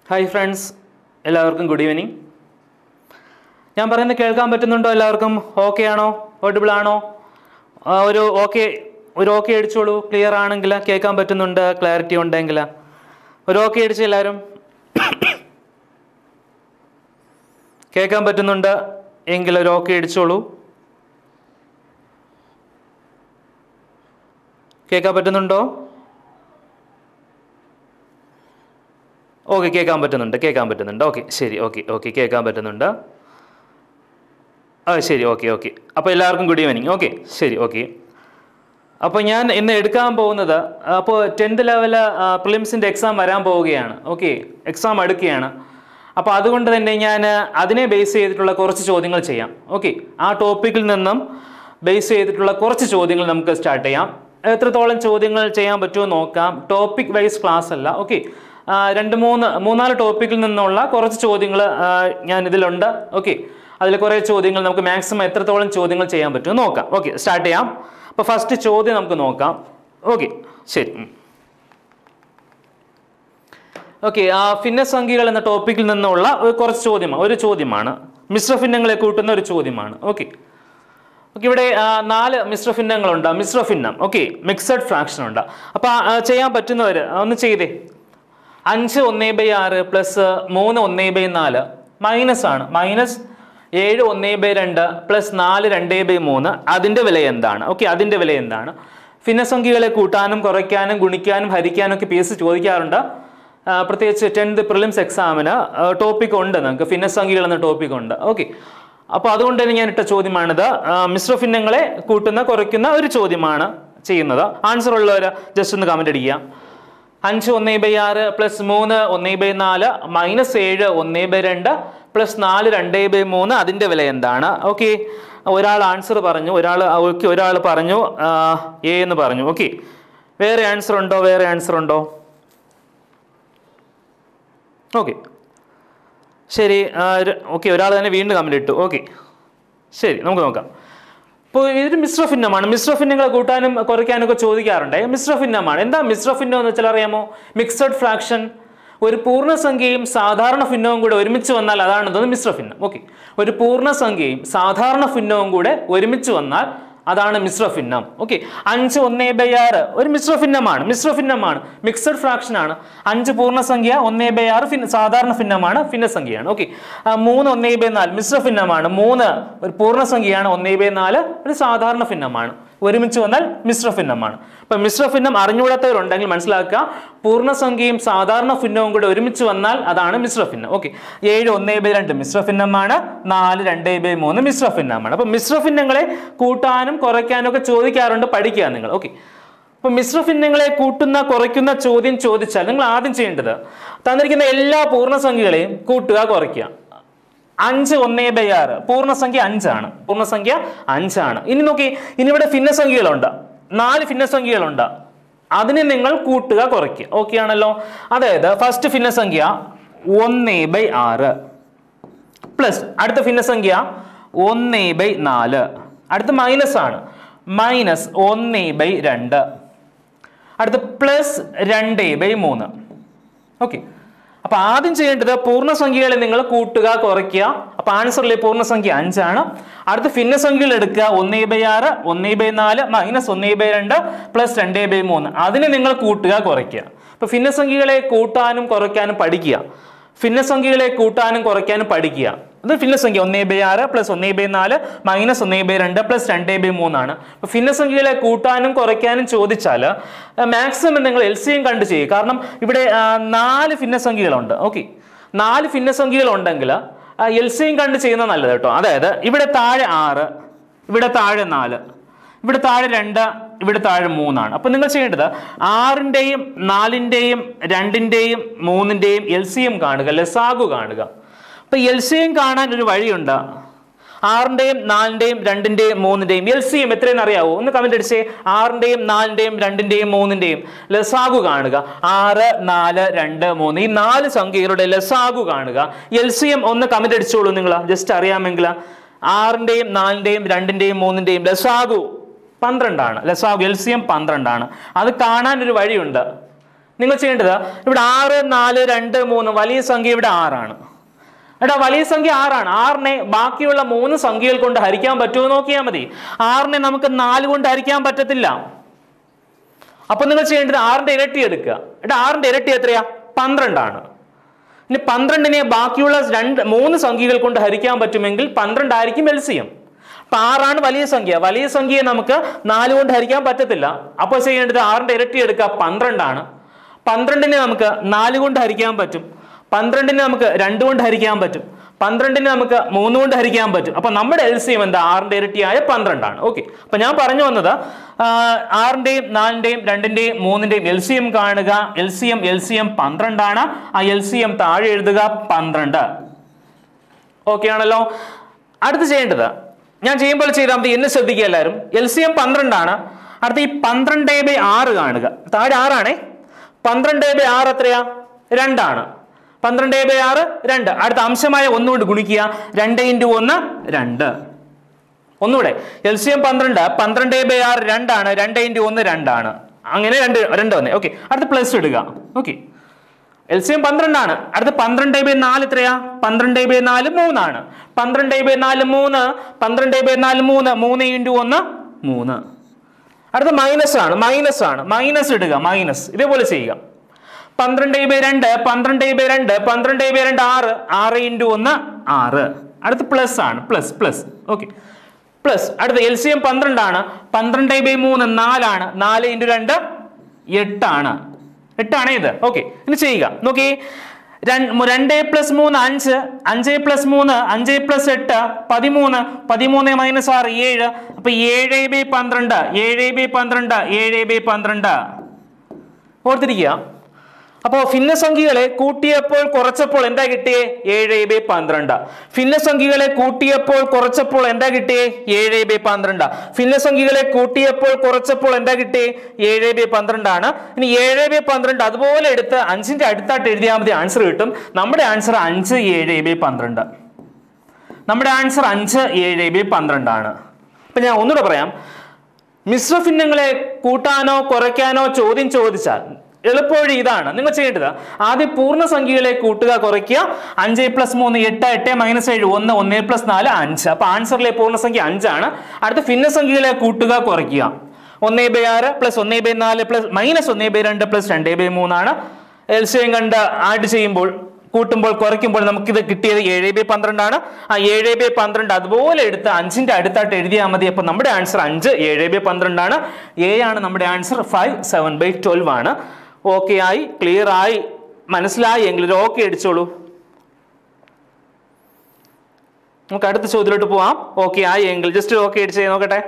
Hi friends എല്ലാവർക്കും good evening ഞാൻ പറയുന്നത് കേൾക്കാൻ പറ്റുന്നുണ്ടോ എല്ലാവർക്കും ഓക്കെ ആണോ ഓഡിബിൾ ആണോ ആ, ഒരു ഓക്കെ ഒരു ഓക്കെ അടിച്ചോളൂ ക്ലിയർ ആണെങ്കിൽ കേൾക്കാൻ പറ്റുന്നുണ്ട് ക്ലാരിറ്റി ഉണ്ടെങ്കിൽ ഒരു ഓക്കെ അടിച്ച് എല്ലാവരും കേൾക്കാൻ പറ്റുന്നുണ്ട് എങ്കിൽ ഒരു ഓക്കെ അടിച്ചോളൂ കേൾക്കാൻ പറ്റുന്നുണ്ടോ ഓക്കെ കേൾക്കാൻ പറ്റുന്നുണ്ട് കേൾക്കാൻ പറ്റുന്നുണ്ട് ഓക്കെ ശരി ഓക്കെ ഓക്കെ കേൾക്കാൻ പറ്റുന്നുണ്ട് ആ ശരി ഓക്കെ ഓക്കെ അപ്പോൾ എല്ലാവർക്കും ഗുഡ് ഈവനിങ് ഓക്കെ ശരി ഓക്കെ അപ്പോൾ ഞാൻ ഇന്ന് എടുക്കാൻ പോകുന്നത് അപ്പോൾ ടെൻത്ത് ലെവൽ പ്രിലിംസിൻ്റെ എക്സാം വരാൻ പോവുകയാണ് ഓക്കെ എക്സാം അടുക്കുകയാണ് അപ്പോൾ അതുകൊണ്ട് തന്നെ ഞാൻ അതിനെ ബേസ് ചെയ്തിട്ടുള്ള കുറച്ച് ചോദ്യങ്ങൾ ചെയ്യാം ഓക്കെ ആ ടോപ്പിക്കിൽ നിന്നും ബേസ് ചെയ്തിട്ടുള്ള കുറച്ച് ചോദ്യങ്ങൾ നമുക്ക് സ്റ്റാർട്ട് ചെയ്യാം എത്രത്തോളം ചോദ്യങ്ങൾ ചെയ്യാൻ പറ്റുമോ നോക്കാം ടോപ്പിക് വൈസ് ക്ലാസ് അല്ല ഓക്കെ രണ്ട് മൂന്ന് മൂന്നാല് ടോപ്പിക്കിൽ നിന്നുള്ള കുറച്ച് ചോദ്യങ്ങൾ ഞാൻ ഇതിലുണ്ട് ഓക്കെ അതിൽ കുറേ ചോദ്യങ്ങൾ നമുക്ക് മാക്സിമം എത്രത്തോളം ചോദ്യങ്ങൾ ചെയ്യാൻ പറ്റുമോ നോക്കാം ഓക്കെ സ്റ്റാർട്ട് ചെയ്യാം അപ്പോൾ ഫസ്റ്റ് ചോദ്യം നമുക്ക് നോക്കാം ഓക്കെ ശരി ഉം. ഓക്കെ ആ ഭിന്നസംഖ്യകൾ എന്ന ടോപ്പിക്കിൽ നിന്നുള്ള ഒരു കുറച്ച് ചോദ്യമാണ് ഒരു ചോദ്യമാണ് മിശ്ര ഭിന്നങ്ങളെ കൂട്ടുന്ന ഒരു ചോദ്യമാണ് ഓക്കെ ഓക്കെ ഇവിടെ ആ, നാല് മിശ്ര ഭിന്നങ്ങളുണ്ട് മിശ്ര ഭിന്നം ഓക്കെ മിക്സഡ് ഫ്രാക്ഷൻ ഉണ്ട് അപ്പോൾ ചെയ്യാൻ പറ്റുന്നവർ ഒന്ന് ചെയ്തേ അഞ്ച് ഒന്നേ ബൈ ആറ് പ്ലസ് മൂന്ന് ഒന്നേ ബൈ നാല് മൈനസ് ആണ് മൈനസ് ഏഴ് ഒന്നേ ബൈ രണ്ട് പ്ലസ് നാല് രണ്ടേ ബൈ മൂന്ന് അതിൻ്റെ വില എന്താണ് ഓക്കെ അതിൻ്റെ വില എന്താണ് ഭിന്നസംഖ്യകളെ കൂട്ടാനും കുറയ്ക്കാനും ഗുണിക്കാനും ഹരിക്കാനും ഒക്കെ പി എസ് ചോദിക്കാറുണ്ട് ആ, പ്രത്യേകിച്ച് ടെൻത്ത് പ്രിലിംസ് എക്സാമിന് ടോപ്പിക് ഉണ്ട് നമുക്ക് ഭിന്നസംഖ്യകൾ എന്ന ടോപ്പിക് ഉണ്ട് ഓക്കെ അപ്പോൾ അതുകൊണ്ട് തന്നെ ഞാൻ ഇട്ട ചോദ്യമാണിത് ആ, മിശ്ര ഭിന്നങ്ങളെ കൂട്ടുന്ന കുറയ്ക്കുന്ന ഒരു ചോദ്യമാണ് ചെയ്യുന്നത് ആൻസർ ഉള്ളവർ ജസ്റ്റ് ഒന്ന് കമൻ്റ് അടിക്കുക അഞ്ച് ഒന്നേ ബൈ ആറ് പ്ലസ് മൂന്ന് ഒന്നേ ബൈ നാല് മൈനസ് ഏഴ് ഒന്നേ ബൈ രണ്ട് പ്ലസ് നാല് രണ്ടേ ബൈ മൂന്ന് അതിൻ്റെ വില എന്താണ് ഓക്കെ ഒരാൾ ആൻസർ പറഞ്ഞു ഒരാൾ ഓക്കെ ഒരാൾ പറഞ്ഞു എ എന്ന് പറഞ്ഞു ഓക്കെ വേറെ ആൻസർ ഉണ്ടോ വേറെ ആൻസർ ഉണ്ടോ ഓക്കെ ശരി ഓക്കെ ഒരാൾ തന്നെ വീണ്ടും കമൻ്റ് ഇട്ടു ഓക്കെ ശരി നമുക്ക് നോക്കാം ഇപ്പോൾ ഇതൊരു മിശ്ര ഭിന്നമാണ് മിശ്ര ഭിന്നങ്ങളെ കൂട്ടാനും കുറയ്ക്കാനും ഒക്കെ ചോദിക്കാറുണ്ട് മിശ്ര ഭിന്നമാണ് എന്താ മിശ്ര ഭിന്നം എന്ന് വെച്ചാൽ അറിയാമോ മിക്സഡ് ഫ്രാക്ഷൻ ഒരു പൂർണ്ണസംഖ്യയും സാധാരണ ഭിന്നവും കൂടെ ഒരുമിച്ച് വന്നാൽ അതാണ് എന്തോന്ന് മിശ്ര ഭിന്നം ഓക്കെ ഒരു പൂർണ്ണസംഖ്യയും സാധാരണ ഭിന്നവും കൂടെ ഒരുമിച്ച് വന്നാൽ അതാണ് മിശ്ര ഭിന്നം ഓക്കെ അഞ്ച് ഒന്നേ ബൈ ആറ് ഒരു മിശ്ര ഭിന്നമാണ് മിശ്ര ഭിന്നമാണ് മിക്സഡ് ഫ്രാക്ഷൻ ആണ് അഞ്ച് പൂർണ്ണസംഖ്യ ഒന്നേ ബൈ ആറ് ഭിന്ന സാധാരണ ഭിന്നമാണ് ഭിന്നസംഖ്യയാണ് ഓക്കെ മൂന്ന് ഒന്നേ ബൈ നാല് മിശ്ര ഭിന്നമാണ് മൂന്ന് ഒരു പൂർണ്ണസംഖ്യയാണ് ഒന്നേ ബൈ നാല് ഒരു സാധാരണ ഭിന്നമാണ് ഒരുമിച്ച് വന്നാൽ മിശ്ര ഭിന്നമാണ് അപ്പൊ മിശ്ര ഭിന്നം അറിഞ്ഞുകൂടാത്തവരുണ്ടെങ്കിൽ മനസ്സിലാക്കുക പൂർണ്ണസംഖ്യയും സാധാരണ ഭിന്നവും കൂടെ ഒരുമിച്ച് വന്നാൽ അതാണ് മിശ്ര ഭിന്നം ഓക്കെ ഏഴ് ഒന്നേ ബൈ രണ്ട് മിശ്ര ഭിന്നമാണ് നാല് രണ്ടേ ബൈ മൂന്ന് മിശ്ര ഭിന്നമാണ് അപ്പൊ മിശ്ര ഭിന്നങ്ങളെ കൂട്ടാനും കുറയ്ക്കാനും ഒക്കെ ചോദിക്കാറുണ്ട് പഠിക്കുക നിങ്ങൾ ഓക്കെ അപ്പൊ മിശ്ര ഭിന്നങ്ങളെ കൂട്ടുന്ന കുറയ്ക്കുന്ന ചോദ്യം ചോദിച്ചാൽ നിങ്ങൾ ആദ്യം ചെയ്യേണ്ടത് തന്നിരിക്കുന്ന എല്ലാ പൂർണ്ണസംഖ്യകളെയും കൂട്ടുക കുറയ്ക്കുക അഞ്ച് ഒന്നേ ബൈ ആറ് പൂർണ്ണസംഖ്യ അഞ്ചാണ് പൂർണ്ണസംഖ്യ അഞ്ചാണ് ഇനി നോക്കി ഇനി ഇവിടെ ഭിന്നസംഖ്യകളുണ്ട് നാല് ഭിന്നസംഖ്യകളുണ്ട് അതിനെ നിങ്ങൾ കൂട്ടുക കുറയ്ക്കുക ഓക്കെ ആണല്ലോ അതായത് ഫസ്റ്റ് ഭിന്നസംഖ്യ ഒന്നേ ബൈ ആറ് പ്ലസ് അടുത്ത ഭിന്നസംഖ്യ ഒന്നേ ബൈ നാല് അടുത്ത മൈനസ് ആണ് മൈനസ് ഒന്നേ ബൈ രണ്ട് അടുത്ത പ്ലസ് രണ്ട് ബൈ മൂന്ന് ഓക്കെ അപ്പൊ ആദ്യം ചെയ്യേണ്ടത് പൂർണ്ണസംഖ്യകളെ നിങ്ങൾ കൂട്ടുക കുറയ്ക്കുക അപ്പൊ ആൻസറിലെ പൂർണ്ണസംഖ്യ അഞ്ചാണ് അടുത്ത ഭിന്നസംഖ്യകൾ എടുക്കുക ഒന്നേ ബൈ ആറ് ഒന്നേ ബൈ നാല് മൈനസ് ഒന്നേ ബൈ രണ്ട് പ്ലസ് രണ്ടേ ബൈ മൂന്ന് അതിനെ നിങ്ങൾ കൂട്ടുക കുറയ്ക്കുക അപ്പൊ ഭിന്നസംഖ്യകളെ കൂട്ടാനും കുറയ്ക്കാനും പഠിക്കുക ഭിന്നസംഖ്യകളെ കൂട്ടാനും കുറയ്ക്കാനും പഠിക്കുക ഇത് ഭിന്നസംഖ്യ ഒന്നേ ബൈ ആറ് പ്ലസ് ഒന്നേ ബൈ നാല് മൈനസ് ഒന്നേ ബൈ രണ്ട് പ്ലസ് രണ്ടേ ബൈ മൂന്നാണ് അപ്പോൾ ഭിന്നസംഖ്യകളെ കൂട്ടാനും കുറയ്ക്കാനും ചോദിച്ചാൽ മാക്സിമം നിങ്ങൾ എൽ സി എം കണ്ട് ചെയ്യും കാരണം ഇവിടെ ആ, നാല് ഭിന്നസംഖ്യകളുണ്ട് ഓക്കെ നാല് ഭിന്നസംഖ്യകൾ ഉണ്ടെങ്കിൽ എൽ സി എം കണ്ട് ചെയ്യുന്നത് നല്ലത് കേട്ടോ അതായത് ഇവിടെ താഴെ ആറ് ഇവിടെ താഴെ നാല് ഇവിടെ താഴെ രണ്ട് ഇവിടെ താഴെ മൂന്നാണ് അപ്പൊ നിങ്ങൾ ചെയ്യേണ്ടത് ആറിൻ്റെയും നാലിൻ്റെയും രണ്ടിൻ്റെയും മൂന്നിൻ്റെയും എൽ സി എം കാണുക ലസാഗു കാണുക അപ്പൊ എൽ സി എം കാണാൻ ഒരു വഴിയുണ്ട് ആറിൻ്റെയും നാലിൻ്റെയും രണ്ടിൻ്റെയും മൂന്നിൻ്റെയും എൽ സി എം എത്രയെന്ന് അറിയാവോ ഒന്ന് കമന്റ് അടിച്ചേ ആറിൻ്റെയും നാലിൻ്റെയും രണ്ടിൻ്റെയും മൂന്നിൻ്റെയും ലസാഗു കാണുക ആറ് നാല് രണ്ട് മൂന്ന് ഈ നാല് സംഖ്യകളുടെ ലസാഗു കാണുക എൽ സി എം ഒന്ന് കമന്റ് അടിച്ചോളൂ നിങ്ങൾ ജസ്റ്റ് അറിയാമെങ്കിൽ ആറിൻ്റെയും നാലിൻ്റെയും രണ്ടിൻ്റെയും മൂന്നിൻ്റെയും ലസാഗു പന്ത്രണ്ടാണ് ലസാഗു എൽ സി എം പന്ത്രണ്ടാണ് അത് കാണാൻ ഒരു വഴിയുണ്ട് നിങ്ങൾ ചെയ്യേണ്ടത് ഇവിടെ ആറ് നാല് രണ്ട് മൂന്ന് വലിയ സംഖ്യ ഇവിടെ ആറാണ് എടാ വലിയ സംഖ്യ ആറാണ് ആറിനെ ബാക്കിയുള്ള മൂന്ന് സംഖ്യകൾ കൊണ്ട് ഹരിക്കാൻ പറ്റുമോ നോക്കിയാൽ മതി ആറിനെ നമുക്ക് നാല് കൊണ്ട് ഹരിക്കാൻ പറ്റത്തില്ല അപ്പൊ നിങ്ങൾ ചെയ്യേണ്ടത് ആറിന്റെ ഇരട്ടി എടുക്കുക എടാ ആറിന്റെ ഇരട്ടി എത്രയാ പന്ത്രണ്ടാണ് ഇനി പന്ത്രണ്ടിനെ ബാക്കിയുള്ള രണ്ട് മൂന്ന് സംഖ്യകൾ കൊണ്ട് ഹരിക്കാൻ പറ്റുമെങ്കിൽ പന്ത്രണ്ടായിരിക്കും എൽ സി എം അപ്പൊ ആറാണ് വലിയ സംഖ്യ വലിയ സംഖ്യയെ നമുക്ക് നാല് കൊണ്ട് ഹരിക്കാൻ പറ്റത്തില്ല അപ്പോൾ ചെയ്യേണ്ടത് ആറിന്റെ ഇരട്ടി എടുക്കുക പന്ത്രണ്ടാണ് പന്ത്രണ്ടിനെ നമുക്ക് നാല് കൊണ്ട് ഹരിക്കാൻ പറ്റും പന്ത്രണ്ടിനെ നമുക്ക് രണ്ട് കൊണ്ട് ഹരിക്കാൻ പറ്റും പന്ത്രണ്ടിനെ നമുക്ക് മൂന്ന് കൊണ്ട് ഹരിക്കാൻ പറ്റും അപ്പൊ നമ്മുടെ എൽ സി എം എന്താ ആറിന്റെ ഇരട്ടിയായ പന്ത്രണ്ടാണ് ഓക്കെ അപ്പൊ ഞാൻ പറഞ്ഞു വന്നത് ആ, ആറിന്റെയും നാലിന്റെയും രണ്ടിന്റെയും മൂന്നിന്റെയും എൽ സി എം കാണുക L C M L C M പന്ത്രണ്ടാണ് ആ എൽ സി എം താഴെ എഴുതുക പന്ത്രണ്ട് ഓക്കെ ആണല്ലോ അടുത്ത് ചെയ്യേണ്ടത് ഞാൻ ചെയ്യുമ്പോൾ ചെയ്താൽ മതി എന്ന് ശ്രദ്ധിക്കുക എല്ലാവരും എൽ സി എം പന്ത്രണ്ടാണ് അടുത്ത ഈ പന്ത്രണ്ട് ബൈ ആറ് കാണുക താഴെ ആറാണേ പന്ത്രണ്ട് ബൈ ആറ് എത്രയാ രണ്ടാണ് പന്ത്രണ്ട് ബൈ ആറ് രണ്ട് അടുത്ത അംശമായ ഒന്നുകൊണ്ട് ഗുണിക്കുക രണ്ട് ഇൻറ്റു ഒന്ന് രണ്ട് ഒന്നുകൂടെ എൽ സി എം പന്ത്രണ്ട് പന്ത്രണ്ട് ബൈ ആറ് രണ്ടാണ് രണ്ട് ഇൻറ്റു ഒന്ന് രണ്ടാണ് അങ്ങനെ രണ്ട് രണ്ട് വന്നേ ഓക്കെ അടുത്ത പ്ലസ് ഇടുക ഓക്കെ എൽ സി എം പന്ത്രണ്ടാണ് അടുത്ത പന്ത്രണ്ട് ബൈ നാല് എത്രയാ പന്ത്രണ്ട് ബൈ നാല് മൂന്നാണ് പന്ത്രണ്ട് ബൈ നാല് മൂന്ന് പന്ത്രണ്ട് ബൈ നാല് മൂന്ന് മൂന്ന് ഇൻറ്റു ഒന്ന് മൂന്ന് അടുത്ത മൈനസ് ആണ് മൈനസ് ആണ് മൈനസ് ഇടുക മൈനസ് ഇതേപോലെ ചെയ്യുക പന്ത്രണ്ട് ബൈ രണ്ട് പന്ത്രണ്ട് ബൈ രണ്ട് പന്ത്രണ്ട് ബൈ രണ്ട് ആറ് ആറ് ഇൻറ്റു ഒന്ന് ആറ് അടുത്ത് പ്ലസ് ആണ് പ്ലസ് പ്ലസ് ഓക്കെ പ്ലസ് അടുത്ത എൽ സി എം പന്ത്രണ്ടാണ് പന്ത്രണ്ട് ബൈ മൂന്ന് നാലാണ് നാല് ഇൻറ്റു രണ്ട് എട്ടാണ് എട്ടാണ് ഇത് ഓക്കെ ഇനി ചെയ്യുക നോക്കി രണ്ട് പ്ലസ് മൂന്ന് അഞ്ച് അഞ്ച് പ്ലസ് മൂന്ന് അഞ്ച് പ്ലസ് എട്ട് പതിമൂന്ന് പതിമൂന്ന് മൈനസ് ആറ് ഏഴ് അപ്പൊ ഏഴ് ബൈ പന്ത്രണ്ട് ഏഴ് ബൈ പന്ത്രണ്ട് ഏഴ് ബൈ പന്ത്രണ്ട് ഓർത്തിരിക്കുക അപ്പോൾ ഭിന്നസംഖ്യകളെ കൂട്ടിയപ്പോൾ കുറച്ചപ്പോൾ എന്താ കിട്ടിയേ ഏഴ് ബൈ പന്ത്രണ്ട് ഭിന്നസംഖ്യകളെ കൂട്ടിയപ്പോൾ കുറച്ചപ്പോൾ എന്താ കിട്ടിയേ ഏഴ് ബൈ പന്ത്രണ്ട് ഭിന്നസംഖ്യകളെ കൂട്ടിയപ്പോൾ കുറച്ചപ്പോൾ എന്താ കിട്ടിയേ ഏഴ് ബൈ പന്ത്രണ്ടാണ് ഇനി ഏഴ് ബൈ പന്ത്രണ്ട് അതുപോലെ എടുത്ത് അഞ്ചിന്റെ അടുത്തായിട്ട് എഴുതിയാൽ മതി ആൻസർ കിട്ടും നമ്മുടെ ആൻസർ അഞ്ച് ഏഴ് ബൈ പന്ത്രണ്ട് നമ്മുടെ ആൻസർ അഞ്ച് ഏഴ് ബൈ പന്ത്രണ്ടാണ് അപ്പൊ ഞാൻ ഒന്നുകൂടെ പറയാം മിശ്രഭിന്നങ്ങളെ കൂട്ടാനോ കുറയ്ക്കാനോ ചോദ്യം ചോദിച്ചാൽ എളുപ്പവഴി ഇതാണ് നിങ്ങൾ ചെയ്യേണ്ടത് ആദ്യം പൂർണ്ണസംഖ്യകളെ കൂട്ടുക കുറയ്ക്കുക അഞ്ച് പ്ലസ് മൂന്ന് എട്ട് എട്ട് മൈനസ് ഏഴ് ഒന്ന് ഒന്ന് പ്ലസ് നാല് അഞ്ച് അപ്പൊ ആൻസറിലെ പൂർണ്ണസംഖ്യ അഞ്ചാണ് അടുത്ത ഭിന്നസംഖ്യകളെ കൂട്ടുക കുറയ്ക്കുക ഒന്ന് ബൈ ആറ് പ്ലസ് ഒന്ന് ബൈ നാല് പ്ലസ് മൈനസ് ഒന്ന് ബൈ രണ്ട് പ്ലസ് രണ്ട് ബൈ മൂന്നാണ് എൽസിയം കണ്ട് ആഡ് ചെയ്യുമ്പോൾ കൂട്ടുമ്പോൾ കുറയ്ക്കുമ്പോൾ നമുക്കിത് കിട്ടിയത് ഏഴ് ബൈ പന്ത്രണ്ടാണ് ആ ഏഴ് ബൈ പന്ത്രണ്ട് അതുപോലെ എടുത്ത് അഞ്ചിന്റെ അടുത്തായിട്ട് എഴുതിയാൽ മതി അപ്പൊ നമ്മുടെ ആൻസർ അഞ്ച് ഏഴ് ബൈ പന്ത്രണ്ടാണ് എ ആണ് നമ്മുടെ answer five seven by twelve ആണ് ഓക്കെ ആയി ക്ലിയർ ആയി മനസ്സിലായി എങ്കിൽ ഒരു ഓക്കെ അടിച്ചോളൂ നമുക്ക് അടുത്ത ചോദ്യത്തിലോട്ട് പോവാം ഓക്കെ ആയി എങ്കിൽ ജസ്റ്റ് ഓക്കെ അടിച്ച് നോക്കട്ടെ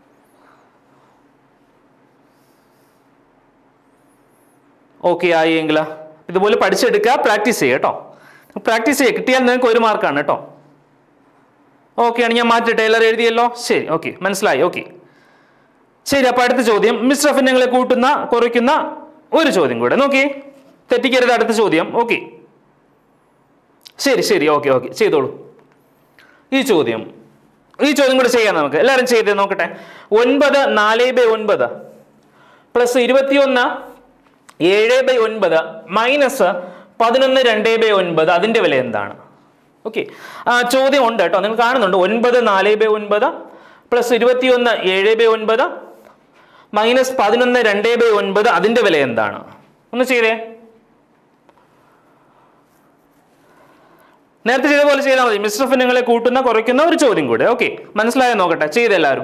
ഓക്കെ ആയി എങ്കിൽ ഇതുപോലെ പഠിച്ചെടുക്കുക പ്രാക്ടീസ് ചെയ്യുക കേട്ടോ പ്രാക്ടീസ് ചെയ്യുക കിട്ടിയാൽ നിങ്ങൾക്ക് ഒരു മാർക്കാണ് കേട്ടോ ഓക്കെ ആണ് ഞാൻ മാറ്റട്ടെ എല്ലാവരും എഴുതിയല്ലോ ശരി ഓക്കെ മനസ്സിലായി ഓക്കെ ശരി അപ്പൊ അടുത്ത ചോദ്യം മിശ്ര ഭിന്നങ്ങളെ കൂട്ടുന്ന കുറയ്ക്കുന്ന ഒരു ചോദ്യം കൂടെ നോക്കി തെറ്റിക്കരുത് അടുത്ത ചോദ്യം ഓക്കെ ശരി ശരി ഓക്കെ ഓക്കെ ചെയ്തോളൂ ഈ ചോദ്യം ഈ ചോദ്യം കൂടെ ചെയ്യാം നമുക്ക് എല്ലാവരും ചെയ്ത് നോക്കട്ടെ ഒൻപത് നാല് ബൈ ഒൻപത് പ്ലസ് ഇരുപത്തിയൊന്ന് ഏഴ് ബൈ ഒൻപത് മൈനസ് പതിനൊന്ന് രണ്ട് ബൈ ഒൻപത് അതിന്റെ വില എന്താണ് ഓക്കെ ചോദ്യം ഉണ്ട് കേട്ടോ നിങ്ങൾ കാണുന്നുണ്ട് ഒൻപത് നാല് ബൈ ഒൻപത് പ്ലസ് ഇരുപത്തിയൊന്ന് ഏഴ് ബൈ ഒൻപത് മൈനസ് പതിനൊന്ന് രണ്ട് ബൈ ഒൻപത് അതിന്റെ വില എന്താണ് ഒന്ന് ചെയ്തേ നേരത്തെ ചെയ്ത പോലെ ചെയ്താൽ മതി മിശ്ര ഭിന്നങ്ങളെ കൂട്ടുന്ന കുറയ്ക്കുന്ന ഒരു ചോദ്യം കൂടെ ഓക്കെ മനസ്സിലായോ നോക്കട്ടെ ചെയ്ത് എല്ലാവരും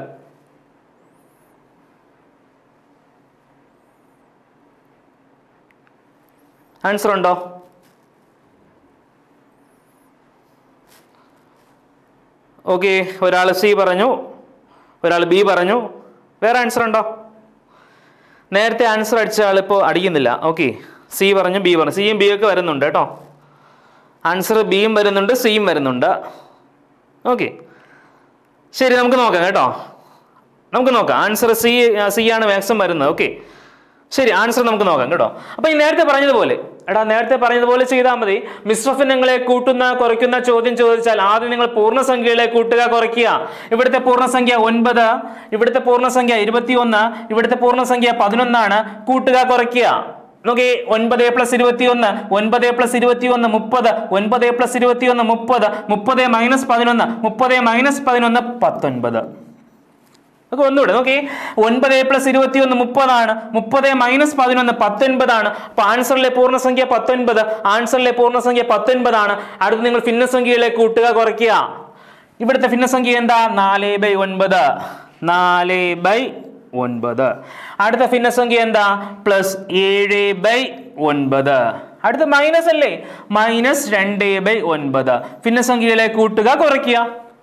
ആൻസർ ഉണ്ടോ ഓക്കെ ഒരാൾ സി പറഞ്ഞു ഒരാൾ ബി പറഞ്ഞു വേറെ ആൻസർ ഉണ്ടോ നേരത്തെ ആൻസർ അടിച്ച ആൾ ഇപ്പോൾ അടിക്കുന്നില്ല ഓക്കെ സി പറഞ്ഞു ബി പറഞ്ഞു സിയും ബി ഒക്കെ വരുന്നുണ്ട് കേട്ടോ ആൻസർ ബിയും വരുന്നുണ്ട് സിയും വരുന്നുണ്ട് ഓക്കെ ശരി നമുക്ക് നോക്കാം കേട്ടോ നമുക്ക് നോക്കാം ആൻസർ സി സി ആണ് മാക്സിമം വരുന്നത് ഓക്കെ ശരി ആൻസർ നമുക്ക് നോക്കാം കേട്ടോ അപ്പൊ ഈ നേരത്തെ പറഞ്ഞതുപോലെ എടാ നേരത്തെ പറഞ്ഞതുപോലെ ചെയ്താൽ മതി മിശ്രഭിന്നങ്ങളെ കൂട്ടുന്ന കുറയ്ക്കുന്ന ചോദ്യം ചോദിച്ചാൽ ആദ്യം നിങ്ങൾ പൂർണ്ണസംഖ്യകളെ കൂട്ടുക കുറയ്ക്കുക ഇവിടുത്തെ പൂർണ്ണസംഖ്യ ഒൻപത് ഇവിടുത്തെ പൂർണ്ണസംഖ്യ ഇരുപത്തിയൊന്ന് ഇവിടുത്തെ പൂർണ്ണസംഖ്യ പതിനൊന്നാണ് കൂട്ടുക കുറയ്ക്കുക നോക്കി ഒൻപത് പ്ലസ് ഇരുപത്തി ഒന്ന് ഒൻപത് പ്ലസ് ഇരുപത്തി ഒന്ന് മുപ്പത് ഒൻപത് പ്ലസ് ഇരുപത്തി ഒന്ന് മുപ്പത് മുപ്പത് മൈനസ് പതിനൊന്ന് മുപ്പത് മൈനസ് പതിനൊന്ന് പത്തൊൻപത് നമുക്ക് ഒന്നുകൂടെ നോക്കി ഒൻപത് പ്ലസ് ഇരുപത്തി ഒന്ന് മുപ്പതാണ് മുപ്പത് മൈനസ് പതിനൊന്ന് പത്തൊൻപതാണ് അപ്പൊ ആൻസറിലെ പൂർണ്ണസംഖ്യ പത്തൊൻപത് ആൻസറിലെ പൂർണ്ണസംഖ്യ പത്തൊൻപതാണ് അടുത്ത് നിങ്ങൾ ഭിന്നസംഖ്യയിലേക്ക് കൂട്ടുക കുറയ്ക്കുക ഇവിടുത്തെ ഭിന്നസംഖ്യ എന്താ നാല് ബൈ ഒൻപത് നാല് ബൈ ഒൻപത് അടുത്ത ഭിന്നസംഖ്യ എന്താ പ്ലസ് ഏഴ് ബൈ ഒൻപത് അടുത്ത മൈനസ് അല്ലേ മൈനസ് രണ്ട് ബൈ ഒൻപത് ഭിന്നസംഖ്യയിലേക്ക് കൂട്ടുക കുറയ്ക്കുക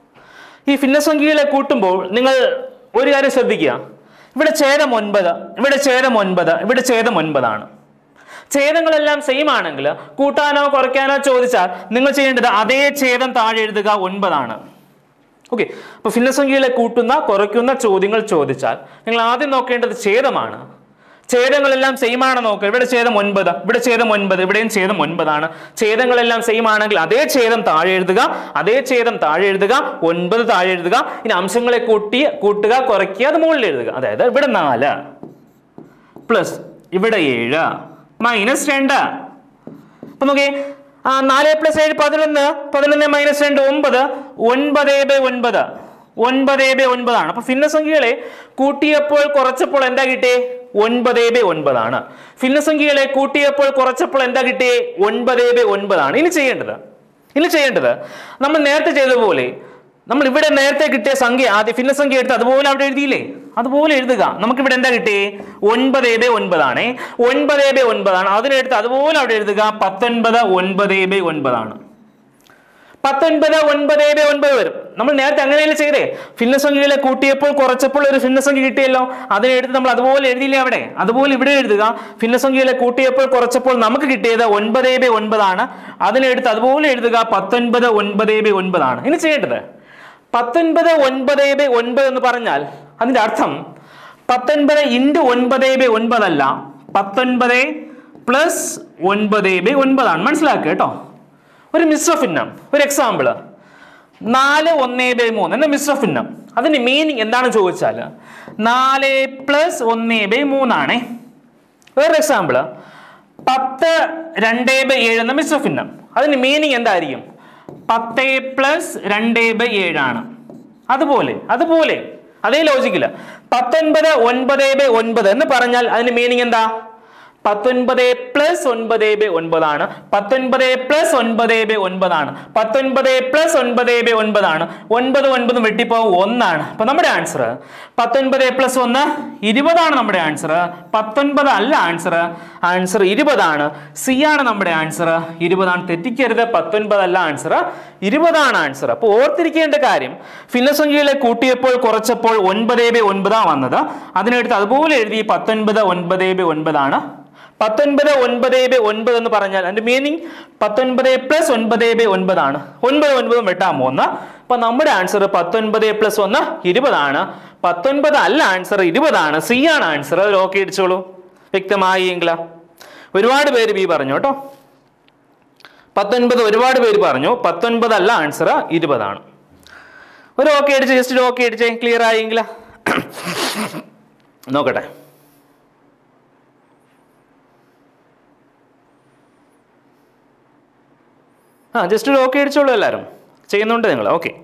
ഈ ഭിന്നസംഖ്യകളെ കൂട്ടുമ്പോൾ നിങ്ങൾ ഒരു കാര്യം ശ്രദ്ധിക്കുക ഇവിടെ ഛേദം ഒൻപത് ഇവിടെ ഛേദം ഒൻപത് ഇവിടെ ഛേദം ഒൻപതാണ് ഛേദങ്ങളെല്ലാം സെയിം ആണെങ്കിൽ കൂട്ടാനോ കുറയ്ക്കാനോ ചോദിച്ചാൽ നിങ്ങൾ ചെയ്യേണ്ടത് അതേ ഛേദം താഴെ എഴുതുക ഒൻപതാണ് ഓക്കെ അപ്പൊ ഭിന്നസംഖ്യകളെ കൂട്ടുന്ന കുറയ്ക്കുന്ന ചോദ്യങ്ങൾ ചോദിച്ചാൽ നിങ്ങൾ ആദ്യം നോക്കേണ്ടത് ഛേദമാണ് ഛേദങ്ങളെല്ലാം സെയിം ആണ് നോക്കുക ഇവിടെ ഛേദം ഒൻപത് ഇവിടെ ഛേദം ഒൻപത് ഇവിടെയും ഛേദം ഒൻപതാണ് ഛേദങ്ങളെല്ലാം സെയിം ആണെങ്കിൽ അതേ ഛേദം താഴെ എഴുതുക അതേ ഛേദം താഴെ എഴുതുക ഒൻപത് താഴെ എഴുതുക ഇനി അംശങ്ങളെ കൂട്ടി കൂട്ടുക കുറയ്ക്കുക അത് മുകളിൽ എഴുതുക അതായത് ഇവിടെ നാല് പ്ലസ് ഇവിടെ ഏഴ് മൈനസ് രണ്ട് അപ്പൊ നോക്കിയേ ആ നാല് പ്ലസ് ഏഴ് പതിനൊന്ന് പതിനൊന്ന് മൈനസ് രണ്ട് ഒമ്പത് ഒൻപത് ബൈ ഒൻപത് ഒൻപത് ബൈ ഒൻപതാണ് അപ്പൊ ഭിന്നസംഖ്യകളെ കൂട്ടിയപ്പോൾ കുറച്ചപ്പോൾ എന്താ കിട്ടിയേ ഒൻപത് ബൈ ഒൻപതാണ് ഭിന്നസംഖ്യകളെ കൂട്ടിയപ്പോൾ കുറച്ചപ്പോൾ എന്താ കിട്ടിയേ ഒൻപത് ബൈ ഒൻപതാണ് ഇനി ചെയ്യേണ്ടത് ഇനി ചെയ്യേണ്ടത് നമ്മൾ നേരത്തെ ചെയ്തതുപോലെ നമ്മൾ ഇവിടെ നേരത്തെ കിട്ടിയ സംഖ്യ ആദ്യ ഭിന്നസംഖ്യ എടുത്ത് അതുപോലെ അവിടെ എഴുതിയില്ലേ അതുപോലെ എഴുതുക നമുക്ക് ഇവിടെ എന്താ കിട്ടിയേ ഒൻപത് ബൈ ഒൻപതാണേ ഒൻപത് ബൈ ഒൻപതാണ് അതിനെടുത്ത് അതുപോലെ അവിടെ എഴുതുക പത്തൊൻപത് ഒൻപത് ബൈ ഒൻപതാണ് പത്തൊൻപത് ഒൻപത് ബൈ ഒൻപത് വരും നമ്മൾ നേരത്തെ അങ്ങനെയല്ലേ ചെയ്തേ ഭിന്നസംഖ്യകളെ കൂട്ടിയപ്പോൾ കുറച്ചപ്പോൾ ഒരു ഭിന്നസംഖ്യ കിട്ടിയല്ലോ അതിനെടുത്ത് നമ്മൾ അതുപോലെ എഴുതിയില്ലേ അവിടെ അതുപോലെ ഇവിടെ എഴുതുക ഭിന്നസംഖ്യകളെ കൂട്ടിയപ്പോൾ കുറച്ചപ്പോൾ നമുക്ക് കിട്ടിയത് ഒൻപത് ബൈ ഒൻപതാണ് അതിനെടുത്ത് അതുപോലെ എഴുതുക പത്തൊൻപത് ഒൻപത് ബൈ ഒൻപതാണ് ഇനി ചെയ്യേണ്ടത് പത്തൊൻപത് ഒൻപത് ബൈ ഒൻപത് എന്ന് പറഞ്ഞാൽ അതിന്റെ അർത്ഥം പത്തൊൻപത് ഇൻറ്റു ഒൻപത് ബൈ ഒൻപതല്ല പത്തൊൻപത് പ്ലസ് ഒൻപത് ബൈ ഒൻപതാണ് മനസ്സിലാക്കുക കേട്ടോ ഒരു മിശ്ര ഭിന്നം ഒരു എക്സാമ്പിൾ നാല് ഒന്ന് ബൈ മൂന്ന് എന്ന മിശ്ര ഭിന്നം അതിന്റെ മീനിങ് എന്താണെന്ന് ചോദിച്ചാൽ നാല് പ്ലസ് ഒന്ന് ബൈ മൂന്നാണേ വേറൊരു എക്സാമ്പിൾ പത്ത് രണ്ട് ബൈ ഏഴ് എന്ന മിശ്ര ഭിന്നം അതിന്റെ മീനിങ് എന്തായിരിക്കും പത്ത് പ്ലസ് രണ്ട് ബൈ ഏഴാണ് അതുപോലെ അതുപോലെ അതേ ലോജിക്കില്ല പത്തൊൻപത് ഒൻപത് ബൈ ഒൻപത് എന്ന് പറഞ്ഞാൽ അതിന്റെ മീനിങ് എന്താ പത്തൊൻപത് പ്ലസ് ഒൻപത് ബൈ ഒൻപതാണ് പത്തൊൻപത് പ്ലസ് ഒൻപത് ബൈ ഒൻപതാണ് പത്തൊൻപത് പ്ലസ് ഒൻപത് ബൈ ഒൻപതാണ് ഒൻപത് ഒൻപത് വെട്ടിപ്പോവും ഒന്നാണ് അപ്പൊ നമ്മുടെ ആൻസർ പത്തൊൻപത് പ്ലസ് ഒന്ന് ഇരുപതാണ് നമ്മുടെ ആൻസർ പത്തൊൻപത് അല്ല ആൻസർ ആൻസർ ഇരുപതാണ് സി ആണ് നമ്മുടെ ആൻസർ ഇരുപതാണ് തെറ്റിക്കരുത് പത്തൊൻപത് അല്ല ആൻസർ ഇരുപതാണ് ആൻസർ അപ്പോൾ ഓർത്തിരിക്കേണ്ട കാര്യം ഭിന്നസംഖ്യകളെ കൂട്ടിയപ്പോൾ കുറച്ചപ്പോൾ ഒൻപത് ബൈ ഒൻപതാണ് വന്നത് അതിനടുത്ത് അതുപോലെ എഴുതി പത്തൊൻപത് ഒൻപത് ബൈ ഒൻപതാണ് പത്തൊൻപത് ഒൻപത് ബൈ ഒൻപത് എന്ന് പറഞ്ഞാൽ അതിന്റെ മീനിങ് പത്തൊൻപത് പ്ലസ് ഒൻപത് ബൈ ഒൻപതാണ് ഒൻപത് ഒൻപതും വെട്ടാൻ പോകുന്ന അപ്പൊ നമ്മുടെ ആൻസർ പത്തൊൻപത് പ്ലസ് ഒന്ന് ഇരുപതാണ് പത്തൊൻപത് അല്ല ആൻസർ ഇരുപതാണ് സി ആണ് ആൻസർ അത് ഓക്കെ അടിച്ചോളൂ വ്യക്തമായി എങ്കിലാ ഒരുപാട് പേര് ബി പറഞ്ഞു കേട്ടോ പത്തൊൻപത് ഒരുപാട് പേര് പറഞ്ഞു പത്തൊൻപത് അല്ല ആൻസർ ഇരുപതാണ് ഒരു ഓക്കെ അടിച്ച് ജസ്റ്റ് ഒരു ഓക്കെ അടിച്ചേ ക്ലിയർ ആയെങ്കിലാ നോക്കട്ടെ ആ ജസ്റ്റ് ഒരു ഓക്കെ അടിച്ചോളൂ എല്ലാവരും ചെയ്യുന്നുണ്ട് നിങ്ങൾ ഓക്കെ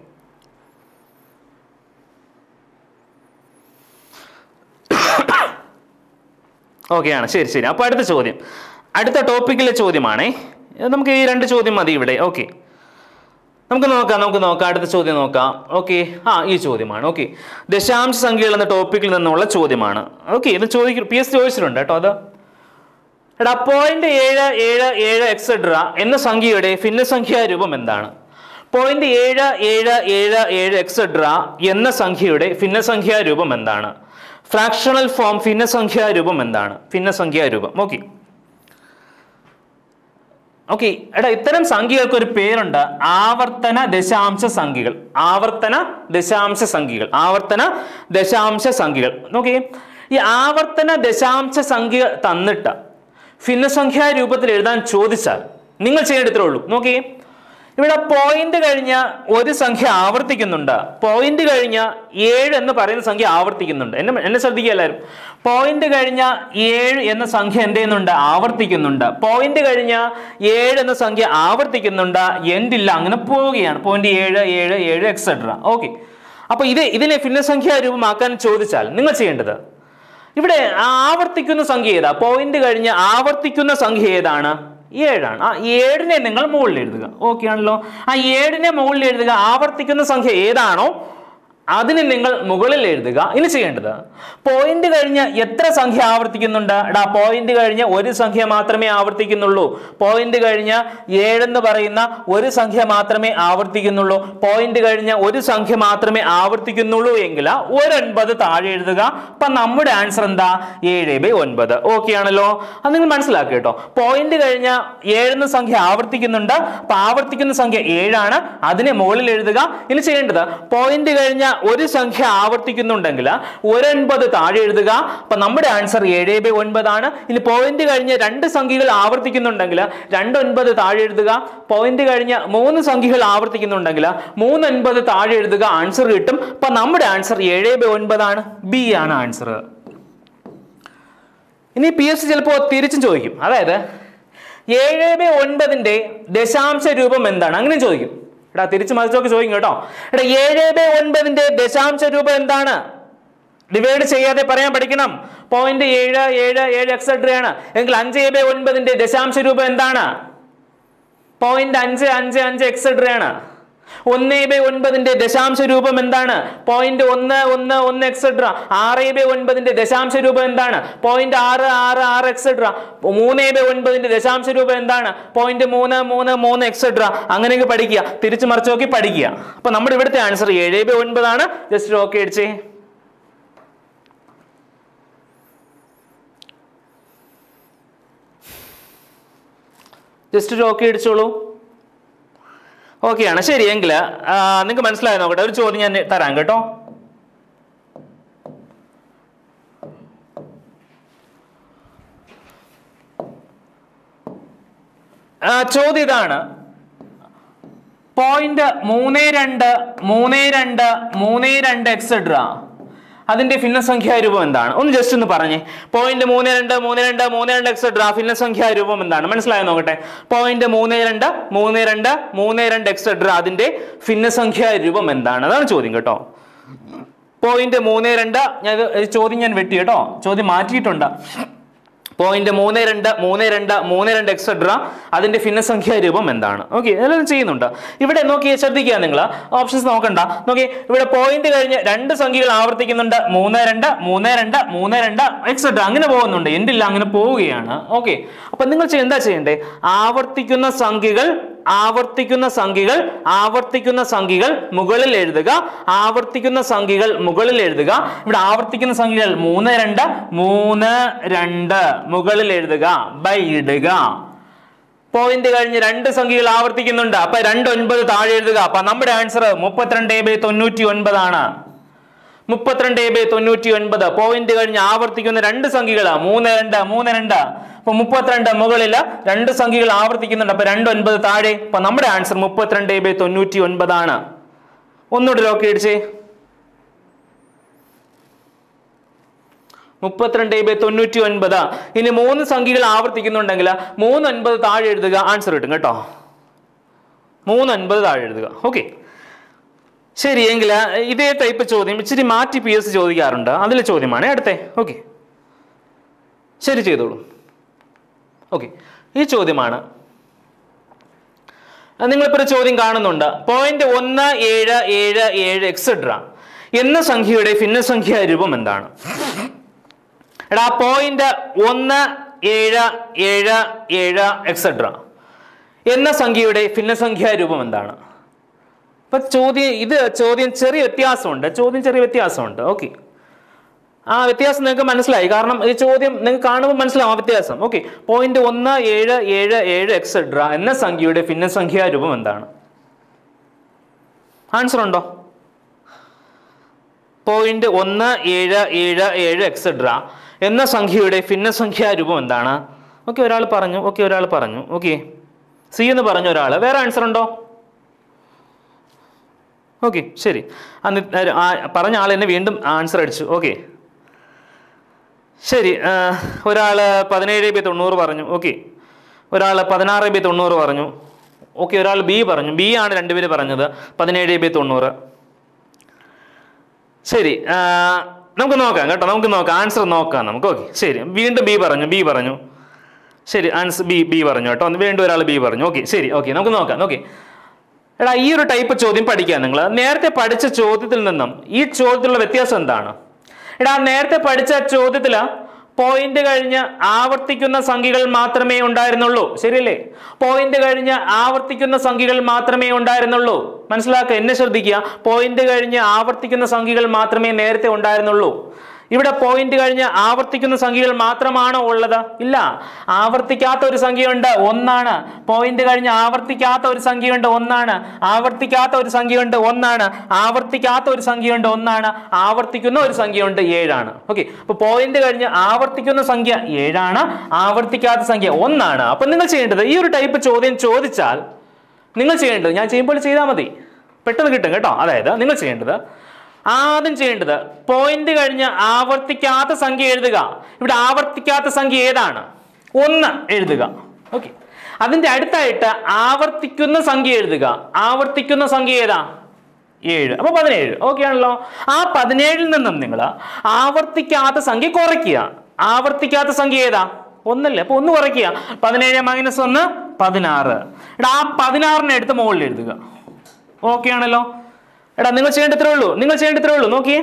ഓക്കെയാണ് ശരി ശരി അപ്പോൾ അടുത്ത ചോദ്യം അടുത്ത ടോപ്പിക്കിലെ ചോദ്യമാണേ നമുക്ക് ഈ രണ്ട് ചോദ്യം മതി ഇവിടെ ഓക്കെ നമുക്ക് നോക്കാം നമുക്ക് നോക്കാം അടുത്ത ചോദ്യം നോക്കാം ഓക്കെ ആ ഈ ചോദ്യമാണ് ഓക്കെ ദശാംശ സംഖ്യകൾ എന്ന ടോപ്പിക്കിൽ നിന്നുള്ള ചോദ്യമാണ് ഓക്കെ ഇത് ചോദിക്കും പി എസ് ചോദിച്ചിട്ടുണ്ട് കേട്ടോ അത് എടാ പോയിന്റ് ഏഴ് ഏഴ് ഏഴ് എക്സെട്ര എന്ന സംഖ്യയുടെ ഭിന്നസംഖ്യാ രൂപം എന്താണ് പോയിന്റ് ഏഴ് ഏഴ് ഏഴ് ഏഴ് എക്സെട്ര എന്ന സംഖ്യയുടെ ഭിന്നസംഖ്യാ രൂപം എന്താണ് ഫ്രാക്ഷണൽ ഫോം ഭിന്നസംഖ്യാ രൂപം എന്താണ് ഭിന്നസംഖ്യാ രൂപം ഓക്കെ ഓക്കെ എടാ ഇത്തരം സംഖ്യകൾക്ക് ഒരു പേരുണ്ട് ആവർത്തന ദശാംശ സംഖ്യകൾ ആവർത്തന ദശാംശ സംഖ്യകൾ ആവർത്തന ദശാംശ സംഖ്യകൾ നോക്കി ഈ ആവർത്തന ദശാംശ സംഖ്യ തന്നിട്ട് ഭിന്നസംഖ്യാ രൂപത്തിൽ എഴുതാൻ ചോദിച്ചാൽ നിങ്ങൾ ചെയ്യേണ്ട ഇത്രേ ഉള്ളൂ നോക്കി ഇവിടെ പോയിന്റ് കഴിഞ്ഞ ഒരു സംഖ്യ ആവർത്തിക്കുന്നുണ്ട് പോയിന്റ് കഴിഞ്ഞ ഏഴ് എന്ന് പറയുന്ന സംഖ്യ ആവർത്തിക്കുന്നുണ്ട് എന്നെ എന്നെ ശ്രദ്ധിക്കുക എല്ലാവരും പോയിന്റ് കഴിഞ്ഞ ഏഴ് എന്ന സംഖ്യ എന്ത് ചെയ്യുന്നുണ്ട് ആവർത്തിക്കുന്നുണ്ട് പോയിന്റ് കഴിഞ്ഞ ഏഴ് എന്ന സംഖ്യ ആവർത്തിക്കുന്നുണ്ട് എൻഡില്ല അങ്ങനെ പോവുകയാണ് പോയിന്റ് ഏഴ് ഏഴ് ഏഴ് എക്സെട്ര ഓക്കെ അപ്പൊ ഇത് ഇതിനെ ഭിന്നസംഖ്യാ രൂപമാക്കാൻ ചോദിച്ചാൽ നിങ്ങൾ ചെയ്യേണ്ടത് ഇവിടെ ആവർത്തിക്കുന്ന സംഖ്യ ഏതാ പോയിന്റ് കഴിഞ്ഞ് ആവർത്തിക്കുന്ന സംഖ്യ ഏതാണ് ഏഴാണ് ആ ഏഴിനെ നിങ്ങൾ മുകളിൽ എഴുതുക ഓക്കെ ആണല്ലോ ആ ഏഴിനെ മുകളിൽ എഴുതുക ആവർത്തിക്കുന്ന സംഖ്യ ഏതാണോ അതിനെ നിങ്ങൾ മുകളിൽ എഴുതുക ഇനി ചെയ്യേണ്ടത് പോയിന്റ് കഴിഞ്ഞ് എത്ര സംഖ്യ ആവർത്തിക്കുന്നുണ്ട് എടാ പോയിന്റ് കഴിഞ്ഞ് ഒരു സംഖ്യ മാത്രമേ ആവർത്തിക്കുന്നുള്ളൂ പോയിന്റ് കഴിഞ്ഞ് ഏഴെന്ന് പറയുന്ന ഒരു സംഖ്യ മാത്രമേ ആവർത്തിക്കുന്നുള്ളൂ പോയിന്റ് കഴിഞ്ഞ് ഒരു സംഖ്യ മാത്രമേ ആവർത്തിക്കുന്നുള്ളൂ എങ്കിൽ ഒരൊൻപത് താഴെ എഴുതുക അപ്പൊ നമ്മുടെ ആൻസർ എന്താ ഏഴ് ബൈ ഒൻപത് ഓക്കെ ആണല്ലോ അത് നിങ്ങൾ മനസ്സിലാക്കുക കേട്ടോ പോയിന്റ് കഴിഞ്ഞ ഏഴെന്ന സംഖ്യ ആവർത്തിക്കുന്നുണ്ട് അപ്പൊ ആവർത്തിക്കുന്ന സംഖ്യ ഏഴാണ് അതിനെ മുകളിൽ എഴുതുക ഇനി ചെയ്യേണ്ടത് പോയിന്റ് കഴിഞ്ഞ ഒരു സംഖ്യ ആവർത്തിക്കുന്നുണ്ടെങ്കിൽ ഒരൊൻപത് താഴെ എഴുതുക അപ്പൊ നമ്മുടെ ആൻസർ ഏഴ് ബൈ ഒൻപതാണ് ഇനി പോയിന്റ് കഴിഞ്ഞ് രണ്ട് സംഖ്യകൾ ആവർത്തിക്കുന്നുണ്ടെങ്കിൽ രണ്ടൊൻപത് താഴെ എഴുതുക പോയിന്റ് കഴിഞ്ഞ് മൂന്ന് സംഖ്യകൾ ആവർത്തിക്കുന്നുണ്ടെങ്കിൽ മൂന്നൊൻപത് താഴെ എഴുതുക ആൻസർ കിട്ടും അപ്പൊ നമ്മുടെ ആൻസർ ഏഴ് ബൈ ഒൻപതാണ് ബി ആണ് ആൻസർ ഇനി പി എസ് സി ചിലപ്പോൾ തിരിച്ചും ചോദിക്കും അതായത് ഏഴ് ബൈ ഒൻപതിന്റെ ദശാംശ രൂപം എന്താണ് അങ്ങനെ ചോദിക്കും എടാ തിരിച്ചു മറിച്ചൊക്കെ ചോദിക്കും കേട്ടോ എടാ ഏഴ് ബൈ ഒൻപതിന്റെ ദശാംശ രൂപം എന്താണ് ഡിവൈഡ് ചെയ്യാതെ പറയാൻ പഠിക്കണം പോയിന്റ് ഏഴ് ഏഴ് ഏഴ് എക്സെട്രയാണ് എങ്കിൽ അഞ്ച് ബൈ ഒൻപതിന്റെ ദശാംശ രൂപം എന്താണ് പോയിന്റ് അഞ്ച് അഞ്ച് അഞ്ച് എക്സെട്രയാണ് ഒന്ന് ബൈ ഒൻപതിന്റെ ദശാംശ രൂപം എന്താണ് പോയിന്റ് ഒന്ന് ഒന്ന് ഒന്ന് എക്സെട്ര ആറ് ബൈ ഒൻപതിന്റെ ദശാംശ രൂപം എന്താണ് പോയിന്റ് ആറ് ആറ് ആറ് എക്സെട്ര മൂന്ന് ബൈ ഒൻപതിന്റെ ദശാംശ രൂപം എന്താണ് പോയിന്റ് മൂന്ന് മൂന്ന് മൂന്ന് എക്സെട്ര അങ്ങനെയൊക്കെ പഠിക്കുക തിരിച്ചു മറിച്ച് നോക്കി പഠിക്കുക അപ്പൊ നമ്മുടെ ഇവിടുത്തെ ആൻസർ ഏഴ് ബൈ ഒൻപതാണ് ജസ്റ്റ് ഓക്കെ അടിച്ചേ ജസ്റ്റ് ഒരു ഓക്കെ അടിച്ചോളൂ ഓക്കെയാണ് ശരി എങ്കിൽ നിങ്ങൾക്ക് മനസ്സിലായി നോക്കട്ടെ ഒരു ചോദ്യം ഞാൻ തരാം കേട്ടോ ആ, ചോദ്യം ഇതാണ് പോയിന്റ് മൂന്ന് രണ്ട് മൂന്ന് രണ്ട് മൂന്ന് രണ്ട് എക്സെട്ര അതിന്റെ ഭിന്നസംഖ്യാ രൂപം എന്താണ് ഒന്ന് ജസ്റ്റ് ഒന്ന് പറഞ്ഞേ പോയിന്റ് മൂന്ന് രണ്ട് മൂന്ന് രണ്ട് മൂന്ന് രണ്ട് എക്സെട്ര ഭിന്നസംഖ്യാ രൂപം എന്താണ് മനസ്സിലായോ നോക്കട്ടെ പോയിന്റ് മൂന്ന് രണ്ട് മൂന്ന് രണ്ട് മൂന്ന് രണ്ട് എക്സെട്ര അതിന്റെ ഭിന്നസംഖ്യാ രൂപം എന്താണ് അതാണ് ചോദ്യം കേട്ടോ പോയിന്റ് മൂന്ന് രണ്ട് ഞാൻ ഇത് ഈ ചോദ്യം ഞാൻ വെട്ടി കേട്ടോ ചോദ്യം മാറ്റിയിട്ടുണ്ട് പോയിന്റ് മൂന്ന് രണ്ട് മൂന്ന് രണ്ട് മൂന്ന് രണ്ട് എക്സെട്ര അതിന്റെ ഭിന്നസംഖ്യാ രൂപം എന്താണ് ഓക്കെ എല്ലാം ചെയ്യുന്നുണ്ട് ഇവിടെ നോക്കി ശ്രദ്ധിക്കുക നിങ്ങൾ ഓപ്ഷൻസ് നോക്കണ്ട നോക്കി ഇവിടെ പോയിന്റ് കഴിഞ്ഞ് രണ്ട് സംഖ്യകൾ ആവർത്തിക്കുന്നുണ്ട് മൂന്ന് രണ്ട് മൂന്ന് രണ്ട് മൂന്ന് രണ്ട് എക്സെട്ര അങ്ങനെ പോകുന്നുണ്ട് എന്തില്ല അങ്ങനെ പോവുകയാണ് ഓക്കെ അപ്പൊ നിങ്ങൾ ചെയ്യ- എന്താ ചെയ്യണ്ടേ ആവർത്തിക്കുന്ന സംഖ്യകൾ ആവർത്തിക്കുന്ന സംഖ്യകൾ ആവർത്തിക്കുന്ന സംഖ്യകൾ മുകളിൽ എഴുതുക ആവർത്തിക്കുന്ന സംഖ്യകൾ മുകളിൽ എഴുതുക ഇവിടെ ആവർത്തിക്കുന്ന സംഖ്യകൾ മൂന്ന് രണ്ട് മൂന്ന് രണ്ട് മുകളിൽ എഴുതുക ബൈ ഇടുക പോയിന്റ് കഴിഞ്ഞ് രണ്ട് സംഖ്യകൾ ആവർത്തിക്കുന്നുണ്ട് അപ്പൊ രണ്ട് ഒൻപത് താഴെ എഴുതുക അപ്പൊ നമ്മുടെ ആൻസർ മുപ്പത്തിരണ്ട് ബൈ തൊണ്ണൂറ്റി ഒൻപതാണ് മുപ്പത്തിരണ്ട് ബൈ തൊണ്ണൂറ്റി ഒൻപത് പോയിന്റ് കഴിഞ്ഞ് ആവർത്തിക്കുന്ന രണ്ട് സംഖ്യകൾ മൂന്ന് രണ്ട് മൂന്ന് രണ്ട് അപ്പൊ മുപ്പത്തിരണ്ട് മുകളില് രണ്ട് സംഖ്യകൾ ആവർത്തിക്കുന്നുണ്ട് അപ്പൊ രണ്ട് ഒൻപത് താഴെ അപ്പൊ നമ്മുടെ ആൻസർ മുപ്പത്തിരണ്ട് ബൈ തൊണ്ണൂറ്റി ഒൻപതാണ് ഒന്നുകൂടി ലോക്ക് അടിച്ചേ മുപ്പത്തിരണ്ട് ബൈ തൊണ്ണൂറ്റി ഒൻപത് ഇനി മൂന്ന് സംഖ്യകൾ ആവർത്തിക്കുന്നുണ്ടെങ്കിൽ മൂന്ന് ഒൻപത് താഴെ എഴുതുക ആൻസർ കിട്ടും കേട്ടോ മൂന്ന് ഒൻപത് താഴെ എഴുതുക ഓക്കെ ശരി എങ്കിൽ ഇതേ ടൈപ്പ് ചോദ്യം ഇച്ചിരി മാറ്റി പി എസ് ചോദിക്കാറുണ്ട് അതിലെ ചോദ്യമാണ് അടുത്തേ ഓക്കെ ശരി ചെയ്തോളൂ ഓക്കെ ഈ ചോദ്യമാണ് നിങ്ങളിപ്പോൾ ഒരു ചോദ്യം കാണുന്നുണ്ട് പോയിന്റ് ഒന്ന് ഏഴ് ഏഴ് ഏഴ് എക്സെട്ര എന്ന സംഖ്യയുടെ ഭിന്നസംഖ്യാ രൂപം എന്താണ് എടാ പോയിന്റ് ഒന്ന് ഏഴ് ഏഴ് ഏഴ് എക്സെട്ര എന്ന സംഖ്യയുടെ ഭിന്നസംഖ്യാ രൂപം എന്താണ് അപ്പൊ ചോദ്യം ഇത് ചോദ്യം ചെറിയ വ്യത്യാസമുണ്ട് ചോദ്യം ചെറിയ വ്യത്യാസമുണ്ട് ഓക്കെ ആ വ്യത്യാസം നിങ്ങൾക്ക് മനസ്സിലായി കാരണം ഈ ചോദ്യം നിങ്ങൾക്ക് കാണുമ്പോൾ മനസ്സിലാവും ആ വ്യത്യാസം ഓക്കെ പോയിന്റ് ഒന്ന് ഏഴ് ഏഴ് ഏഴ് എക്സെട്ര എന്ന സംഖ്യയുടെ ഭിന്നസംഖ്യാ രൂപം എന്താണ് ആൻസർ ഉണ്ടോ പോയിന്റ് ഒന്ന് ഏഴ് ഏഴ് ഏഴ് എക്സെട്ര എന്ന സംഖ്യയുടെ ഭിന്നസംഖ്യാ രൂപം എന്താണ് ഓക്കെ ഒരാൾ പറഞ്ഞു ഓക്കെ ഒരാൾ പറഞ്ഞു ഓക്കെ സി എന്ന് പറഞ്ഞു ഒരാൾ വേറെ ആൻസർ ഉണ്ടോ ഓക്കെ ശരി അന്ന് ആ പറഞ്ഞ ആൾ തന്നെ വീണ്ടും ആൻസർ അടിച്ചു ഓക്കെ ശരി ഒരാൾ പതിനേഴ് ബി തൊണ്ണൂറ് പറഞ്ഞു ഓക്കെ ഒരാൾ പതിനാറ് ബി തൊണ്ണൂറ് പറഞ്ഞു ഓക്കെ ഒരാൾ ബി പറഞ്ഞു ബി ആണ് രണ്ടുപേര് പറഞ്ഞത് പതിനേഴ് ബി തൊണ്ണൂറ് ശരി ആ, നമുക്ക് നോക്കാം കേട്ടോ നമുക്ക് നോക്കാം ആൻസർ നോക്കാം നമുക്ക് ഓക്കെ ശരി വീണ്ടും ബി പറഞ്ഞു ബി പറഞ്ഞു ശരി ആൻസർ ബി ബി പറഞ്ഞു കേട്ടോ വീണ്ടും ഒരാൾ ബി പറഞ്ഞു ഓക്കെ ശരി ഓക്കെ നമുക്ക് നോക്കാം ഓക്കെ എടാ ഈ ഒരു ടൈപ്പ് ചോദ്യം പഠിക്കാൻ നിങ്ങൾ നേരത്തെ പഠിച്ച ചോദ്യത്തിൽ നിന്നും ഈ ചോദ്യത്തിലുള്ള വ്യത്യാസം എന്താണ് എടാ നേരത്തെ പഠിച്ച ചോദ്യത്തിൽ പോയിന്റ് കഴിഞ്ഞ് ആവർത്തിക്കുന്ന സംഖ്യകൾ മാത്രമേ ഉണ്ടായിരുന്നുള്ളൂ ശരിയല്ലേ പോയിന്റ് കഴിഞ്ഞ് ആവർത്തിക്കുന്ന സംഖ്യകൾ മാത്രമേ ഉണ്ടായിരുന്നുള്ളൂ മനസ്സിലാക്കുക എന്നെ ശ്രദ്ധിക്കുക പോയിന്റ് കഴിഞ്ഞ് ആവർത്തിക്കുന്ന സംഖ്യകൾ മാത്രമേ നേരത്തെ ഉണ്ടായിരുന്നുള്ളൂ ഇവിടെ പോയിന്റ് കഴിഞ്ഞ് ആവർത്തിക്കുന്ന സംഖ്യകൾ മാത്രമാണോ ഉള്ളത് ഇല്ല ആവർത്തിക്കാത്ത ഒരു സംഖ്യയുണ്ട് ഒന്നാണ് പോയിന്റ് കഴിഞ്ഞ് ആവർത്തിക്കാത്ത ഒരു സംഖ്യയുണ്ട് ഒന്നാണ് ആവർത്തിക്കാത്ത ഒരു സംഖ്യയുണ്ട് ഒന്നാണ് ആവർത്തിക്കാത്ത ഒരു സംഖ്യയുണ്ട് ഒന്നാണ് ആവർത്തിക്കുന്ന ഒരു സംഖ്യയുണ്ട് ഏഴാണ് ഓക്കെ അപ്പൊ പോയിന്റ് കഴിഞ്ഞ് ആവർത്തിക്കുന്ന സംഖ്യ ഏഴാണ് ആവർത്തിക്കാത്ത സംഖ്യ ഒന്നാണ് അപ്പൊ നിങ്ങൾ ചെയ്യേണ്ടത് ഈ ഒരു ടൈപ്പ് ചോദ്യം ചോദിച്ചാൽ നിങ്ങൾ ചെയ്യേണ്ടത് ഞാൻ ചെയ്യുമ്പോൾ ചെയ്താൽ മതി പെട്ടെന്ന് കിട്ടും കേട്ടോ അതായത് നിങ്ങൾ ചെയ്യേണ്ടത് ആദ്യം ചെയ്യേണ്ടത് പോയിന്റ് കഴിഞ്ഞ് ആവർത്തിക്കാത്ത സംഖ്യ എഴുതുക ഇവിടെ ആവർത്തിക്കാത്ത സംഖ്യ ഏതാണ് ഒന്ന് എഴുതുക ഓക്കെ അതിന്റെ അടുത്തായിട്ട് ആവർത്തിക്കുന്ന സംഖ്യ എഴുതുക ആവർത്തിക്കുന്ന സംഖ്യ ഏതാ ഏഴ് അപ്പൊ പതിനേഴ് ഓക്കെ ആണല്ലോ ആ പതിനേഴിൽ നിന്നും നിങ്ങൾ ആവർത്തിക്കാത്ത സംഖ്യ കുറയ്ക്കുക ആവർത്തിക്കാത്ത സംഖ്യ ഏതാ ഒന്നല്ലേ അപ്പൊ ഒന്ന് കുറയ്ക്കുക പതിനേഴ് മൈനസ് ഒന്ന് പതിനാറ് എടാ ആ പതിനാറിനെ എടുത്ത് മുകളിൽ എഴുതുക ഓക്കെ ആണല്ലോ എടാ നിങ്ങൾ ചെയ്യേണ്ട ഇത്രേ ഉള്ളൂ നിങ്ങൾ ചെയ്യേണ്ട ഇത്രേ ഉള്ളൂ നോക്കിയേ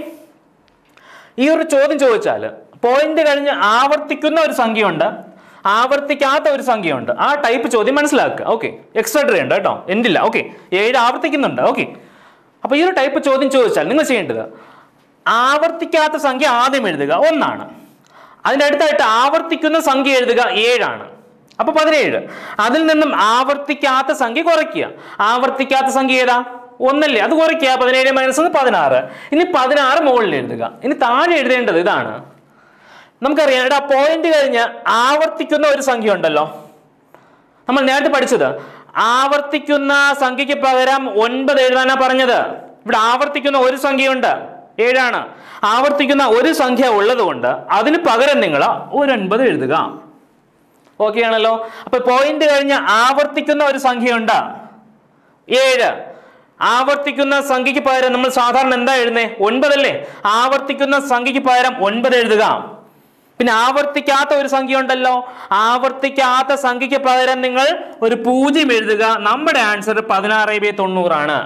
ഈ ഒരു ചോദ്യം ചോദിച്ചാൽ പോയിന്റ് കഴിഞ്ഞ് ആവർത്തിക്കുന്ന ഒരു സംഖ്യയുണ്ട് ആവർത്തിക്കാത്ത ഒരു സംഖ്യയുണ്ട് ആ ടൈപ്പ് ചോദ്യം മനസ്സിലാക്കുക ഓക്കെ എക്സ്ട്രാ ഉണ്ട് കേട്ടോ എന്തില്ല ഓക്കെ ഏഴ് ആവർത്തിക്കുന്നുണ്ട് ഓക്കെ അപ്പൊ ഈ ഒരു ടൈപ്പ് ചോദ്യം ചോദിച്ചാൽ നിങ്ങൾ ചെയ്യേണ്ടത് ആവർത്തിക്കാത്ത സംഖ്യ ആദ്യം എഴുതുക ഒന്നാണ് അതിൻ്റെ അടുത്തായിട്ട് ആവർത്തിക്കുന്ന സംഖ്യ എഴുതുക ഏഴാണ് അപ്പൊ പതിനേഴ് അതിൽ നിന്നും ആവർത്തിക്കാത്ത സംഖ്യ കുറയ്ക്കുക ആവർത്തിക്കാത്ത സംഖ്യ ഏതാ ഒന്നല്ലേ അത് കുറയ്ക്കുക പതിനേഴ് മൈനസ് ഒന്ന് പതിനാറ് ഇനി പതിനാറ് മുകളിൽ എഴുതുക ഇനി താഴെ എഴുതേണ്ടത് ഇതാണ് നമുക്കറിയാം ഇവിടെ പോയിന്റ് കഴിഞ്ഞ് ആവർത്തിക്കുന്ന ഒരു സംഖ്യ ഉണ്ടല്ലോ നമ്മൾ നേരത്തെ പഠിച്ചത് ആവർത്തിക്കുന്ന സംഖ്യയ്ക്ക് പകരം ഒൻപത് എഴുതാനാ പറഞ്ഞത് ഇവിടെ ആവർത്തിക്കുന്ന ഒരു സംഖ്യയുണ്ട് ഏഴാണ് ആവർത്തിക്കുന്ന ഒരു സംഖ്യ ഉള്ളതുകൊണ്ട് അതിന് പകരം നിങ്ങൾ ഒരു ഒൻപത് എഴുതുക ഓക്കെ ആണല്ലോ അപ്പൊ പോയിന്റ് കഴിഞ്ഞ് ആവർത്തിക്കുന്ന ഒരു സംഖ്യയുണ്ട് ഏഴ് ആവർത്തിക്കുന്ന സംഖ്യയ്ക്ക് പകരം നമ്മൾ സാധാരണ എന്താ എഴുതുന്നേ ഒൻപതല്ലേ ആവർത്തിക്കുന്ന സംഖ്യയ്ക്ക് പകരം ഒൻപത് എഴുതുക പിന്നെ ആവർത്തിക്കാത്ത ഒരു സംഖ്യ ഉണ്ടല്ലോ ആവർത്തിക്കാത്ത സംഖ്യയ്ക്ക് പകരം നിങ്ങൾ ഒരു പൂജ്യം എഴുതുക നമ്മുടെ ആൻസർ പതിനാറ് ബൈ തൊണ്ണൂറാണ്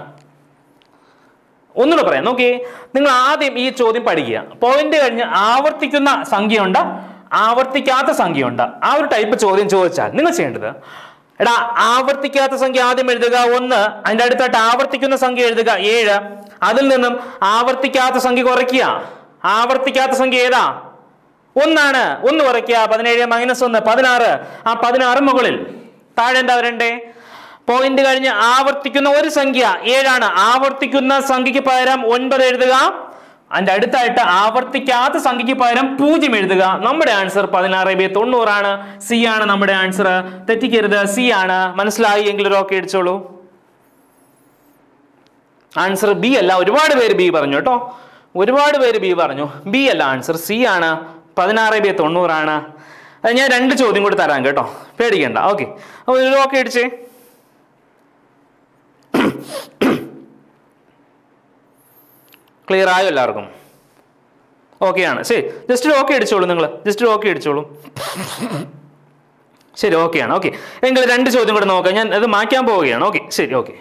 ഒന്നുകൂടെ പറയാം നോക്കിയേ നിങ്ങൾ ആദ്യം ഈ ചോദ്യം പഠിക്കുക പോയിന്റ് കഴിഞ്ഞ് ആവർത്തിക്കുന്ന സംഖ്യയുണ്ട് ആവർത്തിക്കാത്ത സംഖ്യയുണ്ട് ആ ഒരു ടൈപ്പ് ചോദ്യം ചോദിച്ചാൽ നിങ്ങൾ ചെയ്യേണ്ടത് എടാ ആവർത്തിക്കാത്ത സംഖ്യ ആദ്യം എഴുതുക ഒന്ന് അതിന്റെ അടുത്തായിട്ട് ആവർത്തിക്കുന്ന സംഖ്യ എഴുതുക ഏഴ് അതിൽ നിന്നും ആവർത്തിക്കാത്ത സംഖ്യ കുറയ്ക്കുക ആവർത്തിക്കാത്ത സംഖ്യ ഏതാ ഒന്നാണ് ഒന്ന് കുറയ്ക്കുക പതിനേഴ് മൈനസ് ഒന്ന് പതിനാറ് ആ പതിനാറ് മുകളിൽ താഴെ എന്താ വരണ്ടേ പോയിന്റ് കഴിഞ്ഞ് ആവർത്തിക്കുന്ന ഒരു സംഖ്യ ഏഴാണ് ആവർത്തിക്കുന്ന സംഖ്യയ്ക്ക് പകരം ഒൻപത് എഴുതുക അതിന്റെ അടുത്തായിട്ട് ആവർത്തിക്കാത്ത സംഖ്യയ്ക്ക് പകരം പൂജ്യം എഴുതുക നമ്മുടെ ആൻസർ പതിനാറ് ബി തൊണ്ണൂറാണ് സി ആണ് നമ്മുടെ ആൻസർ തെറ്റിക്കരുത് സി ആണ് മനസ്സിലായി എങ്കിൽ ഒരു ഓക്കെ അടിച്ചോളൂ ആൻസർ ബി അല്ല ഒരുപാട് പേര് ബി പറഞ്ഞു കേട്ടോ ഒരുപാട് പേര് ബി പറഞ്ഞു ബി അല്ല ആൻസർ സി ആണ് പതിനാറ് ബി തൊണ്ണൂറാണ് അത് ഞാൻ രണ്ട് ചോദ്യം കൂടി തരാം കേട്ടോ പേടിക്കണ്ട ഓക്കെ അപ്പോൾ ഒരു ഓക്കെ അടിച്ചേ ക്ലിയർ ആയോ എല്ലാവർക്കും ഓക്കെ ആണ് ശരി ജസ്റ്റ് ഒരു ഓക്കെ അടിച്ചോളൂ നിങ്ങൾ ജസ്റ്റ് ഒരു ഓക്കെ അടിച്ചോളൂ ശരി ഓക്കെ ആണ് ഓക്കെ എങ്കിൽ രണ്ട് ചോദ്യം കൂടെ നോക്കാം ഞാൻ അത് മാറ്റാൻ പോവുകയാണ് ഓക്കെ ശരി ഓക്കെ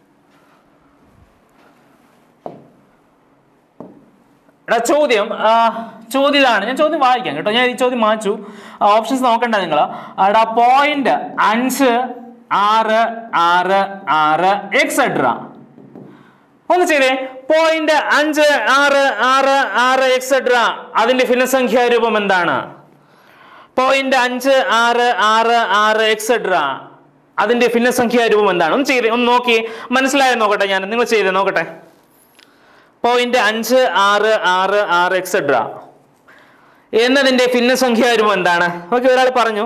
എടാ ചോദ്യം ആ, ചോദ്യം ഇതാണ് ഞാൻ ചോദ്യം വായിക്കാം കേട്ടോ ഞാൻ ഈ ചോദ്യം മാച്ചു ഓപ്ഷൻസ് നോക്കണ്ട നിങ്ങൾ എടാ പോയിന്റ് അഞ്ച് ആറ് ആറ് ആറ് എക്സെട്ര ഒന്ന് ചെയ്തേ പോയിന്റ് അഞ്ച് ആറ് ആറ് ആറ് എക്സെട്ര അതിന്റെ ഭിന്നസംഖ്യാ രൂപം എന്താണ് പോയിന്റ് അഞ്ച് ആറ് ആറ് ആറ് എക്സെട്ര അതിന്റെ ഭിന്നസംഖ്യാ രൂപം എന്താണ് ഒന്ന് ചെയ്തേ ഒന്ന് നോക്കി മനസ്സിലായോ നോക്കട്ടെ ഞാൻ നിങ്ങൾ ചെയ്തേ നോക്കട്ടെ പോയിന്റ് അഞ്ച് ആറ് ആറ് ആറ് എക്സെട്ര എന്നതിന്റെ ഭിന്നസംഖ്യാ രൂപം എന്താണ് ഓക്കെ ഒരാൾ പറഞ്ഞു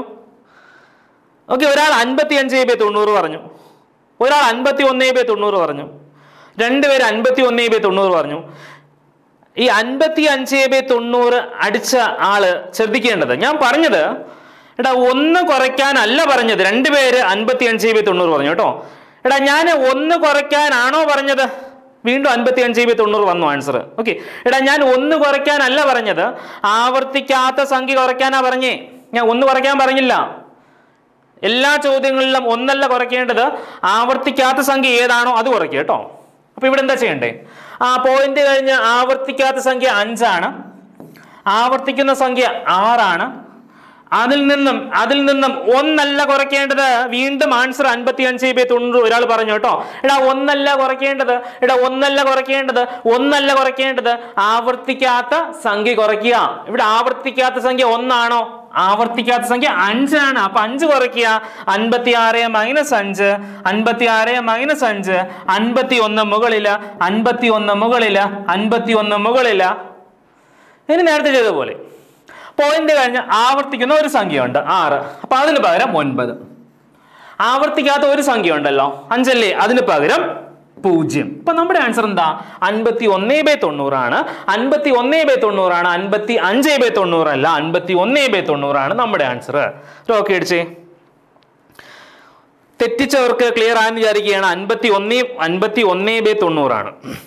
ഓക്കെ ഒരാൾ അൻപത്തി അഞ്ച് ബൈ തൊണ്ണൂറ് പറഞ്ഞു ഒരാൾ അൻപത്തി ഒന്ന് ബൈ തൊണ്ണൂറ് പറഞ്ഞു രണ്ടുപേര് അൻപത്തി ഒന്ന് ബൈ തൊണ്ണൂറ് പറഞ്ഞു ഈ അൻപത്തി അഞ്ച് ബൈ തൊണ്ണൂറ് അടിച്ച ആള് ശ്രദ്ധിക്കേണ്ടത് ഞാൻ പറഞ്ഞത് എടാ ഒന്ന് കുറയ്ക്കാനല്ല പറഞ്ഞത് രണ്ടുപേര് അൻപത്തി അഞ്ച് ബൈ തൊണ്ണൂറ് പറഞ്ഞു കേട്ടോ എടാ ഞാൻ ഒന്ന് കുറയ്ക്കാനാണോ പറഞ്ഞത് വീണ്ടും അൻപത്തി അഞ്ച് ബൈ തൊണ്ണൂറ് വന്നു ആൻസർ ഓക്കെ എടാ ഞാൻ ഒന്ന് കുറയ്ക്കാനല്ല പറഞ്ഞത് ആവർത്തിക്കാത്ത സംഖ്യ കുറയ്ക്കാനാ പറഞ്ഞേ ഞാൻ ഒന്ന് കുറയ്ക്കാൻ പറഞ്ഞില്ല എല്ലാ ചോദ്യങ്ങളിലും ഒന്നല്ല കുറയ്ക്കേണ്ടത് ആവർത്തിക്കാത്ത സംഖ്യ ഏതാണോ അത് കുറയ്ക്കുക കേട്ടോ അപ്പൊ ഇവിടെ എന്താ ചെയ്യണ്ടേ ആ പോയിന്റ് കഴിഞ്ഞ് ആവർത്തിക്കാത്ത സംഖ്യ അഞ്ചാണ് ആവർത്തിക്കുന്ന സംഖ്യ ആറാണ് അതിൽ നിന്നും അതിൽ നിന്നും ഒന്നല്ല കുറയ്ക്കേണ്ടത് വീണ്ടും ആൻസർ അൻപത്തി അഞ്ച് ബൈ തൊണ്ണൂറ് ഒരാൾ പറഞ്ഞു കേട്ടോ എടാ ഒന്നല്ല കുറയ്ക്കേണ്ടത് എടാ ഒന്നല്ല കുറയ്ക്കേണ്ടത് ഒന്നല്ല കുറയ്ക്കേണ്ടത് ആവർത്തിക്കാത്ത സംഖ്യ കുറയ്ക്കുക ഇവിടെ ആവർത്തിക്കാത്ത സംഖ്യ ഒന്നാണോ ആവർത്തിക്കാത്ത സംഖ്യ അഞ്ചാണ് അപ്പൊ അഞ്ച് കുറയ്ക്കുക അൻപത്തി ആറ് മൈനസ് അഞ്ച് അൻപത്തി ആറ് മൈനസ് അഞ്ച് അൻപത്തി ഒന്ന് മുകളില് അൻപത്തി ഒന്ന് മുകളില് അൻപത്തി ഒന്ന് മുകളില് ഇനി നേരത്തെ ചെയ്ത പോലെ പോയിന്റ് കഴിഞ്ഞ് ആവർത്തിക്കുന്ന ഒരു സംഖ്യയുണ്ട് ആറ് അപ്പൊ അതിന് പകരം ഒൻപത് ആവർത്തിക്കാത്ത ഒരു സംഖ്യ ഉണ്ടല്ലോ അഞ്ചല്ലേ അതിന് പകരം പൂജ്യം അപ്പൊ നമ്മുടെ ആൻസർ എന്താ അൻപത്തി ഒന്നേ ബൈ തൊണ്ണൂറാണ് അൻപത്തി ഒന്നേ ബൈ തൊണ്ണൂറാണ് അൻപത്തി അഞ്ചേ ബൈ തൊണ്ണൂറല്ല അൻപത്തി ഒന്നേ ബൈ തൊണ്ണൂറാണ് നമ്മുടെ ആൻസർ ഓക്കെ അടിച്ചേ തെറ്റിച്ചവർക്ക് ക്ലിയർ ആയെന്ന് വിചാരിക്കുകയാണ് അൻപത്തി ഒന്നേ അൻപത്തി ഒന്നേ ബൈ തൊണ്ണൂറാണ്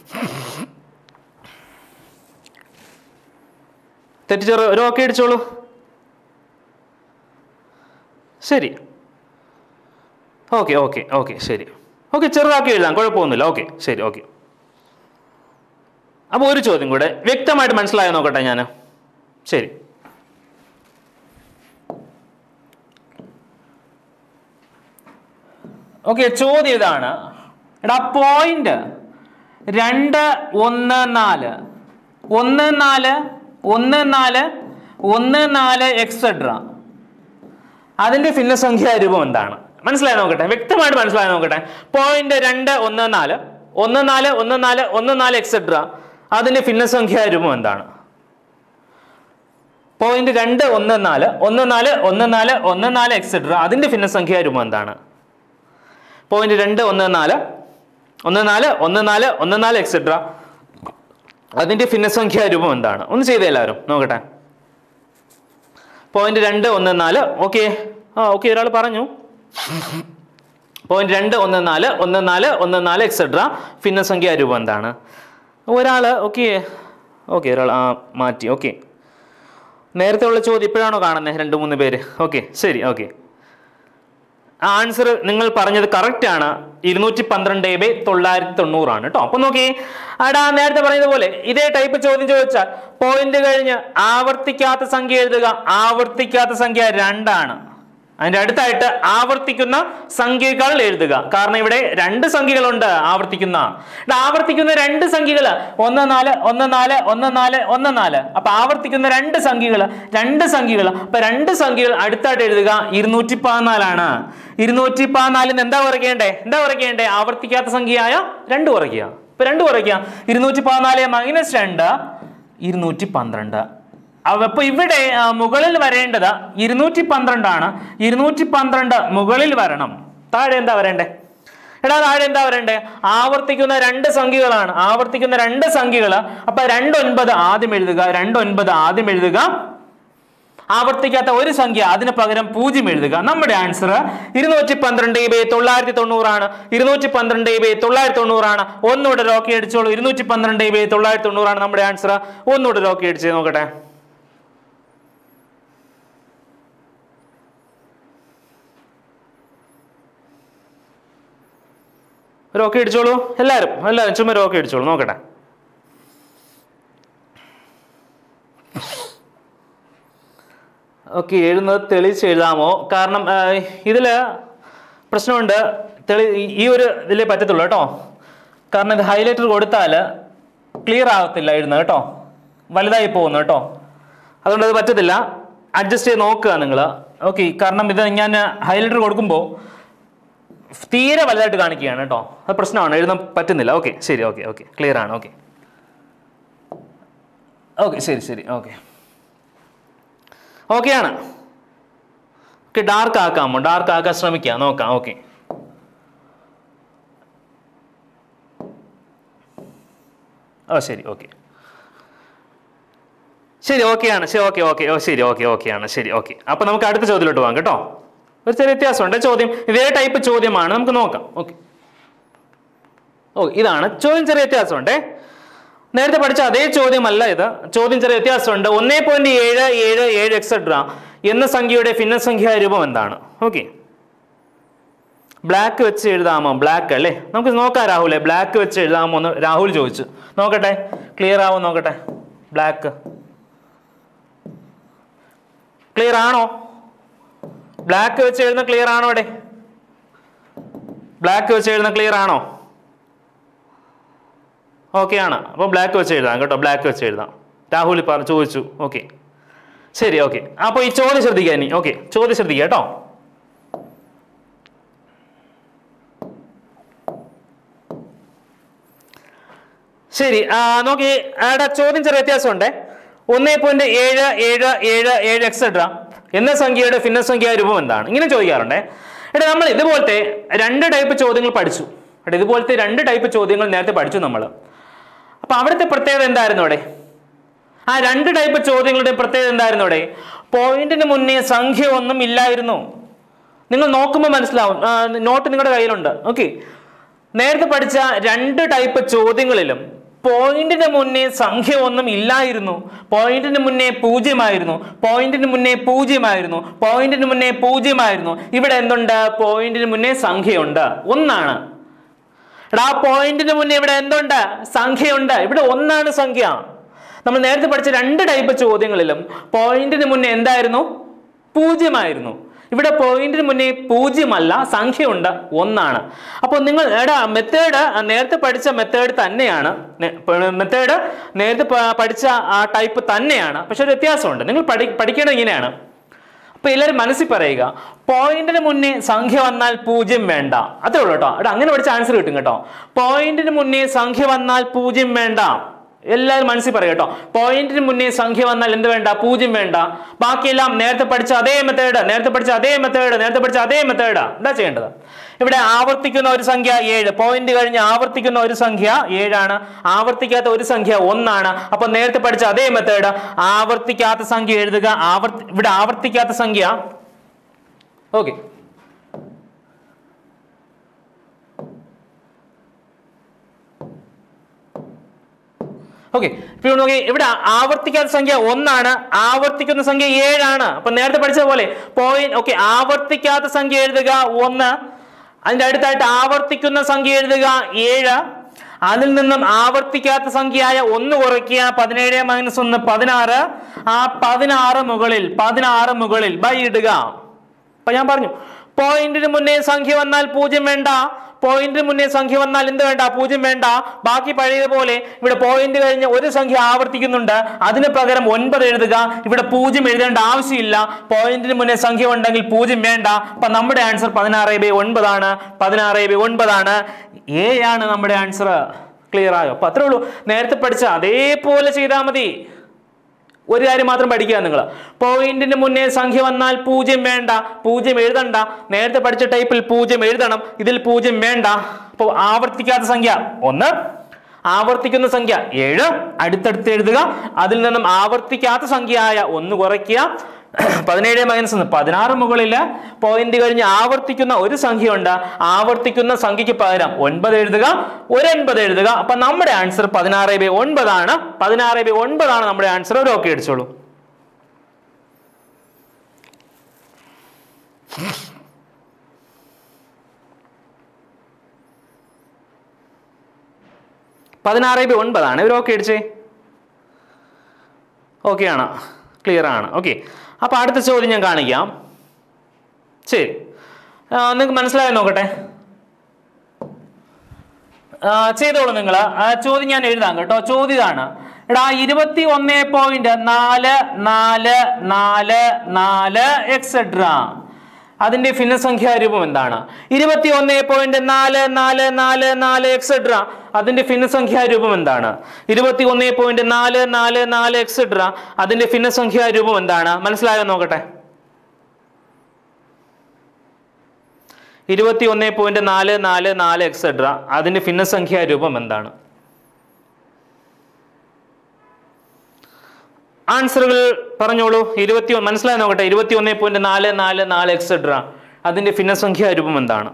തെറ്റിച്ചവർ ഒരു ഓക്കെ അടിച്ചോളൂ ശരി ഓക്കെ ഓക്കെ ഓക്കെ ശരി ഓക്കെ ചെറുതാക്കി എഴുതാം കുഴപ്പമൊന്നുമില്ല ഓക്കെ ശരി ഓക്കെ അപ്പോൾ ഒരു ചോദ്യം കൂടെ വ്യക്തമായിട്ട് മനസ്സിലായോ നോക്കട്ടെ ഞാൻ ശരി ഓക്കെ ചോദ്യം ഇതാണ് എടാ പോയിന്റ് രണ്ട് ഒന്ന് നാല് ഒന്ന് നാല് ഒന്ന് നാല് ഒന്ന് നാല് എക്സെട്ര അതിന്റെ ഭിന്നസംഖ്യാ രൂപം എന്താണ് മനസ്സിലായി നോക്കട്ടെ വ്യക്തമായിട്ട് മനസ്സിലായി നോക്കട്ടെ പോയിന്റ് രണ്ട് ഒന്ന് നാല് ഒന്ന് നാല് ഒന്ന് നാല് ഒന്ന് നാല് എക്സെട്ര അതിന്റെ ഭിന്നസംഖ്യാ രൂപം എന്താണ് പോയിന്റ് രണ്ട് ഒന്ന് നാല് ഒന്ന് നാല് ഒന്ന് നാല് ഒന്ന് നാല് എക്സെട്ര അതിന്റെ ഭിന്നസംഖ്യാ രൂപം എന്താണ് പോയിന്റ് രണ്ട് ഒന്ന് നാല് ഒന്ന് നാല് ഒന്ന് നാല് ഒന്ന് നാല് എക്സെട്ര അതിന്റെ ഭിന്നസംഖ്യാ രൂപം എന്താണ് ഒന്ന് ചെയ്തേ എല്ലാവരും നോക്കട്ടെ പോയിന്റ് രണ്ട് ഒന്ന് നാല് ഓക്കെ ആ ഓക്കെ ഒരാൾ പറഞ്ഞു പോയിന്റ് രണ്ട് ഒന്ന് നാല് ഒന്ന് നാല് ഒന്ന് നാല് എക്സെട്ര ഭിന്നസംഖ്യാ രൂപം എന്താണ് ഒരാൾ ഓക്കെ ഓക്കെ ഒരാൾ ആ മാറ്റി ഓക്കെ നേരത്തെ ഉള്ള ചോദ്യം ഇപ്പോഴാണോ കാണുന്നത് രണ്ട് മൂന്ന് പേര് ഓക്കെ ശരി ഓക്കെ ആൻസർ നിങ്ങൾ പറഞ്ഞത് കറക്റ്റ് ആണ് ഇരുന്നൂറ്റി പന്ത്രണ്ട് ബൈ തൊള്ളായിരത്തി തൊണ്ണൂറാണ് കേട്ടോ അപ്പൊ നോക്കി അടാ നേരത്തെ പറഞ്ഞതുപോലെ ഇതേ ടൈപ്പ് ചോദ്യം ചോദിച്ചാൽ പോയിന്റ് കഴിഞ്ഞ് ആവർത്തിക്കാത്ത സംഖ്യ എഴുതുക ആവർത്തിക്കാത്ത സംഖ്യ രണ്ടാണ് അതിന്റെ അടുത്തായിട്ട് ആവർത്തിക്കുന്ന സംഖ്യകൾ എഴുതുക കാരണം ഇവിടെ രണ്ട് സംഖ്യകളുണ്ട് ആവർത്തിക്കുന്ന ഇവിടെ ആവർത്തിക്കുന്ന രണ്ട് സംഖ്യകൾ ഒന്ന് നാല് ഒന്ന് നാല് ഒന്ന് നാല് ഒന്ന് നാല് അപ്പൊ ആവർത്തിക്കുന്ന രണ്ട് സംഖ്യകൾ രണ്ട് സംഖ്യകൾ അപ്പൊ രണ്ട് സംഖ്യകൾ അടുത്തായിട്ട് എഴുതുക ഇരുന്നൂറ്റി പതിനാലാണ് ഇരുന്നൂറ്റി പതിനാലിന് എന്താ കുറയ്ക്കേണ്ടേ എന്താ കുറയ്ക്കേണ്ടേ ആവർത്തിക്കാത്ത സംഖ്യയായ രണ്ട് കുറയ്ക്കുക ഇപ്പൊ രണ്ട് കുറയ്ക്കുക ഇരുന്നൂറ്റി പതിനാല് മൈനസ് രണ്ട് ഇരുന്നൂറ്റി പന്ത്രണ്ട് അപ്പൊ ഇവിടെ ആ, മുകളിൽ വരേണ്ടത് ഇരുന്നൂറ്റി പന്ത്രണ്ടാണ് ഇരുന്നൂറ്റി പന്ത്രണ്ട് മുകളിൽ വരണം താഴെ എന്താ വരണ്ടേ എടാ താഴെ എന്താ വരണ്ടേ ആവർത്തിക്കുന്ന രണ്ട് സംഖ്യകളാണ് ആവർത്തിക്കുന്ന രണ്ട് സംഖ്യകൾ അപ്പൊ രണ്ടൊൻപത് ആദ്യം എഴുതുക രണ്ടൊൻപത് ആദ്യം എഴുതുക ആവർത്തിക്കാത്ത ഒരു സംഖ്യ അതിന് പകരം പൂജ്യം എഴുതുക നമ്മുടെ ആൻസർ ഇരുന്നൂറ്റി പന്ത്രണ്ട് ബൈ തൊള്ളായിരത്തി തൊണ്ണൂറാണ് ഇരുന്നൂറ്റി പന്ത്രണ്ട് ബൈ തൊള്ളായിരത്തി തൊണ്ണൂറാണ് ഒന്നുകൂടെ റോക്കി അടിച്ചോളൂ ഇരുന്നൂറ്റി പന്ത്രണ്ട് ബൈ തൊള്ളായിരത്തി തൊണ്ണൂറാണ് നമ്മുടെ ആൻസർ ഒന്നുകൂടെ റോക്കി അടിച്ച് നോക്കട്ടെ റോക്കി അടിച്ചോളൂ എല്ലാവരും എല്ലാവരും ചുമ്മാ റോക്കി അടിച്ചോളൂ നോക്കട്ടെ ഓക്കെ എഴുതുന്നത് തെളിയിച്ച് എഴുതാമോ കാരണം ഇതിൽ പ്രശ്നമുണ്ട് തെളി ഈ ഒരു ഇതിലേ പറ്റത്തുള്ളൂ കേട്ടോ കാരണം ഇത് ഹൈലൈറ്റർ കൊടുത്താൽ ക്ലിയർ ആകത്തില്ല എഴുതുന്നത് കേട്ടോ വലുതായി പോകുന്നു കേട്ടോ അതുകൊണ്ട് അത് പറ്റത്തില്ല അഡ്ജസ്റ്റ് ചെയ്ത് നോക്കുക നിങ്ങൾ ഓക്കെ കാരണം ഇത് ഞാൻ ഹൈലൈറ്റർ കൊടുക്കുമ്പോൾ തീരെ വലുതായിട്ട് കാണിക്കുകയാണ് കേട്ടോ അത് പ്രശ്നമാണ് എഴുതാൻ പറ്റുന്നില്ല ഓക്കെ ശരി ഓക്കെ ഓക്കെ ക്ലിയർ ആണ് ഓക്കെ ഓക്കെ ശരി ശരി ഓക്കെ ഓക്കെയാണ് ഓക്കെ ഡാർക്ക് ആക്കാമോ ഡാർക്ക് ആക്കാൻ ശ്രമിക്കാം നോക്കാം ഓക്കെ ഓ ശരി ഓക്കെ ശരി ഓക്കെയാണ് ശരി ഓക്കെ ഓക്കെ ഓ ശരി ഓക്കെ ഓക്കെയാണ് ശരി ഓക്കെ അപ്പോൾ നമുക്ക് അടുത്ത ചോദ്യത്തിലോട്ട് പോകാം കേട്ടോ ഒരു ചെറിയ വ്യത്യാസമുണ്ട് ചോദ്യം ഇതേ ടൈപ്പ് ചോദ്യമാണ് നമുക്ക് നോക്കാം ഓക്കെ ഓ ഇതാണ് ചോദ്യം ചെറിയ വ്യത്യാസമുണ്ടേ നേരത്തെ പഠിച്ച അതേ ചോദ്യമല്ല ഇത് ചോദ്യം ചെറിയ വ്യത്യാസമുണ്ട് ഒന്നേ പോയിന്റ് ഏഴ് ഏഴ് ഏഴ് എക്സെട്ര എന്ന സംഖ്യയുടെ ഭിന്നസംഖ്യാ രൂപം എന്താണ് ഓക്കെ ബ്ലാക്ക് വെച്ച് എഴുതാമോ ബ്ലാക്ക് അല്ലേ നമുക്ക് നോക്കാം രാഹുലെ ബ്ലാക്ക് വെച്ച് എഴുതാമോ എന്ന് രാഹുൽ ചോദിച്ചു നോക്കട്ടെ ക്ലിയർ ആവോ നോക്കട്ടെ ബ്ലാക്ക് ക്ലിയർ ആണോ ബ്ലാക്ക് വെച്ച് എഴുതുന്ന ക്ലിയർ ആണോ ഇവിടെ ബ്ലാക്ക് വെച്ച് എഴുതുന്ന ക്ലിയർ ആണോ ഓക്കെ ആണ് അപ്പോൾ ബ്ലാക്ക് വെച്ച് എഴുതാം കേട്ടോ ബ്ലാക്ക് വെച്ച് എഴുതാം രാഹുൽ പറഞ്ഞു ചോദിച്ചു ഓക്കെ ശരി ഓക്കെ അപ്പോൾ ഈ ചോദ്യം ശ്രദ്ധിക്കുക ഇനി ഓക്കെ ചോദ്യം ശ്രദ്ധിക്കുക കേട്ടോ ശരി ആ, നോക്കി അവിടെ ചോദ്യം ചെറിയ വ്യത്യാസമുണ്ട് ഒന്നേ പോയിന്റ് ഏഴ് ഏഴ് ഏഴ് ഏഴ് എക്സെട്ര എന്ന സംഖ്യയുടെ ഭിന്നസംഖ്യാ രൂപം എന്താണ് ഇങ്ങനെ ചോദിക്കാറുണ്ട് എടാ നമ്മൾ ഇതുപോലത്തെ രണ്ട് ടൈപ്പ് ചോദ്യങ്ങൾ പഠിച്ചു എടാ ഇതുപോലത്തെ രണ്ട് ടൈപ്പ് ചോദ്യങ്ങൾ നേരത്തെ പഠിച്ചു നമ്മൾ അപ്പൊ അവിടുത്തെ പ്രത്യേകത എന്തായിരുന്നു അവിടെ ആ രണ്ട് ടൈപ്പ് ചോദ്യങ്ങളുടെ പ്രത്യേകത എന്തായിരുന്നു അവിടെ പോയിന്റിന് മുന്നേ സംഖ്യ ഒന്നും ഇല്ലായിരുന്നു നിങ്ങൾ നോക്കുമ്പോൾ മനസ്സിലാവും ആ, നോട്ട് നിങ്ങളുടെ കയ്യിലുണ്ട് ഓക്കെ നേരത്തെ പഠിച്ച രണ്ട് ടൈപ്പ് ചോദ്യങ്ങളിലും പോയിന്റിന് മുന്നേ സംഖ്യ ഒന്നും ഇല്ലായിരുന്നു പോയിന്റിന് മുന്നേ പൂജ്യമായിരുന്നു പോയിന്റിന് മുന്നേ പൂജ്യമായിരുന്നു പോയിന്റിന് മുന്നേ പൂജ്യമായിരുന്നു ഇവിടെ എന്തുണ്ട് പോയിന്റിന് മുന്നേ സംഖ്യയുണ്ട് ഒന്നാണ് എടാ പോയിന്റിന് മുന്നേ ഇവിടെ എന്തുണ്ട് സംഖ്യയുണ്ട് ഇവിടെ ഒന്നാണ് സംഖ്യ നമ്മൾ നേരത്തെ പഠിച്ച രണ്ട് ടൈപ്പ് ചോദ്യങ്ങളിലും പോയിന്റിന് മുന്നേ എന്തായിരുന്നു പൂജ്യമായിരുന്നു ഇവിടെ പോയിന്റിന് മുന്നേ പൂജ്യമല്ല സംഖ്യയുണ്ട് ഒന്നാണ് അപ്പോൾ നിങ്ങൾ എടാ മെത്തേഡ് നേരത്തെ പഠിച്ച മെത്തേഡ് തന്നെയാണ് മെത്തേഡ് നേരത്തെ പ- പഠിച്ച ആ ടൈപ്പ് തന്നെയാണ് പക്ഷെ ഒരു വ്യത്യാസമുണ്ട് നിങ്ങൾ പഠി പഠിക്കേണ്ടത് ഇങ്ങനെയാണ് അപ്പൊ എല്ലാവരും മനസ്സിൽ പറയുക പോയിന്റിന് മുന്നേ സംഖ്യ വന്നാൽ പൂജ്യം വേണ്ട അത്രേ ഉള്ളൂ കേട്ടോ എടാ അങ്ങനെ പഠിച്ച ആൻസർ കിട്ടും കേട്ടോ പോയിന്റിന് മുന്നേ സംഖ്യ വന്നാൽ പൂജ്യം വേണ്ട എല്ലാവരും മനസ്സിൽ പറയുക കേട്ടോ പോയിന്റിന് മുന്നേ സംഖ്യ വന്നാൽ എന്ത് വേണ്ട പൂജ്യം വേണ്ട ബാക്കിയെല്ലാം നേരത്തെ പഠിച്ച അതേ മെത്തേഡ് നേരത്തെ പഠിച്ച അതേ മെത്തേഡ് നേരത്തെ പഠിച്ച അതേ മെത്തേഡ് എന്താ ചെയ്യേണ്ടത് ഇവിടെ ആവർത്തിക്കുന്ന ഒരു സംഖ്യ ഏഴ് പോയിന്റ് കഴിഞ്ഞ് ആവർത്തിക്കുന്ന ഒരു സംഖ്യ ഏഴാണ് ആവർത്തിക്കാത്ത ഒരു സംഖ്യ ഒന്നാണ് അപ്പൊ നേരത്തെ പഠിച്ച അതേ മെത്തേഡ് ആവർത്തിക്കാത്ത സംഖ്യ എഴുതുക ആവർത്തി ഇവിടെ ആവർത്തിക്കാത്ത സംഖ്യ ഓക്കെ ഓക്കെ ഇപ്പോൾ നോക്കി ഇവിടെ ആവർത്തിക്കാത്ത സംഖ്യ ഒന്നാണ് ആവർത്തിക്കുന്ന സംഖ്യ ഏഴാണ് അപ്പൊ നേരത്തെ പഠിച്ച പോലെ പോയിന്റ് ഓക്കെ ആവർത്തിക്കാത്ത സംഖ്യ എഴുതുക ഒന്ന് അതിന്റെ അടുത്തായിട്ട് ആവർത്തിക്കുന്ന സംഖ്യ എഴുതുക ഏഴ് അതിൽ നിന്നും ആവർത്തിക്കാത്ത സംഖ്യയായ ഒന്ന് കുറയ്ക്കുക പതിനേഴ് മൈനസ് ഒന്ന് പതിനാറ് ആ പതിനാറ് മുകളിൽ പതിനാറ് മുകളിൽ ബൈ ഇടുക അപ്പൊ ഞാൻ പറഞ്ഞു പോയിന്റിന് മുന്നേ സംഖ്യ വന്നാൽ പൂജ്യം വേണ്ട പോയിന്റിന് മുന്നേ സംഖ്യ വന്നാൽ എന്ത് വേണ്ട പൂജ്യം വേണ്ട ബാക്കി പഴയതുപോലെ ഇവിടെ പോയിന്റ് കഴിഞ്ഞ് ഒരു സംഖ്യ ആവർത്തിക്കുന്നുണ്ട് അതിന് പകരം ഒൻപത് എഴുതുക ഇവിടെ പൂജ്യം എഴുതേണ്ട ആവശ്യമില്ല പോയിന്റിന് മുന്നേ സംഖ്യ ഉണ്ടെങ്കിൽ പൂജ്യം വേണ്ട അപ്പൊ നമ്മുടെ ആൻസർ പതിനാറ് ബൈ ഒൻപതാണ് പതിനാറ് ബൈ ഒൻപതാണ് എ ആണ് നമ്മുടെ ആൻസർ ക്ലിയർ ആയോ അപ്പൊ അത്രേ ഉള്ളൂ നേരത്തെ പഠിച്ച അതേപോലെ ചെയ്താൽ മതി ഒരു കാര്യം മാത്രം പഠിക്കുക നിങ്ങൾ പോയിന്റിന് മുന്നേ സംഖ്യ വന്നാൽ പൂജ്യം വേണ്ട പൂജ്യം എഴുതണ്ട നേരത്തെ പഠിച്ച ടൈപ്പിൽ പൂജ്യം എഴുതണം ഇതിൽ പൂജ്യം വേണ്ട അപ്പോൾ ആവർത്തിക്കാത്ത സംഖ്യ ഒന്ന് ആവർത്തിക്കുന്ന സംഖ്യ ഏഴ് അടുത്തടുത്ത് എഴുതുക അതിൽ നിന്നും ആവർത്തിക്കാത്ത സംഖ്യയായ ഒന്ന് കുറയ്ക്കുക പതിനേഴ് മൈനസ് ഒന്ന് പതിനാറ് മുകളില് പോയിന്റ് കഴിഞ്ഞ് ആവർത്തിക്കുന്ന ഒരു സംഖ്യയുണ്ട് ആവർത്തിക്കുന്ന സംഖ്യയ്ക്ക് പകരം ഒൻപത് എഴുതുക ഒരു ഒൻപത് എഴുതുക അപ്പൊ നമ്മുടെ ആൻസർ പതിനാറ് ബൈ ഒൻപതാണ് പതിനാറ് ബൈ ഒൻപതാണ് നമ്മുടെ ആൻസർ ഒരു ഓക്കെ അടിച്ചോളൂ പതിനാറ് ബൈ ഒൻപതാണ് ഇവർ ഓക്കെ അടിച്ചേ ഓക്കെ ആണ് ക്ലിയർ ആണ് ഓക്കെ അപ്പോൾ അടുത്ത ചോദ്യം ഞാൻ കാണിക്കാം ശരി നിങ്ങൾക്ക് മനസ്സിലായോ നോക്കട്ടെ ആ, ചെയ്തോളൂ നിങ്ങൾ ചോദ്യം ഞാൻ എഴുതാം കേട്ടോ ചോദ്യം ഇതാണ് എടാ ഇരുപത്തി ഒന്ന് പോയിന്റ് നാല് നാല് നാല് നാല് എക്സെട്ര അതിന്റെ ഭിന്നസംഖ്യാ രൂപം എന്താണ് ഇരുപത്തി ഒന്ന് പോയിന്റ് നാല് നാല് നാല് നാല് എക്സെട്ര അതിന്റെ ഭിന്നസംഖ്യാ രൂപം എന്താണ് ഇരുപത്തി ഒന്ന് പോയിന്റ് നാല് നാല് നാല് എക്സെട്ര അതിന്റെ ഭിന്നസംഖ്യാ രൂപം എന്താണ് മനസ്സിലായോ നോക്കട്ടെ ഇരുപത്തി ഒന്ന് പോയിന്റ് നാല് നാല് നാല് എക്സെട്ര അതിന്റെ ഭിന്നസംഖ്യാ രൂപം എന്താണ് ആൻസറുകൾ പറഞ്ഞോളൂ ഇരുപത്തി മനസ്സിലായി നോക്കട്ടെ ഇരുപത്തി ഒന്ന് പോയിന്റ് നാല് നാല് നാല് എക്സെട്ര അതിന്റെ ഭിന്നസംഖ്യാ രൂപം എന്താണ്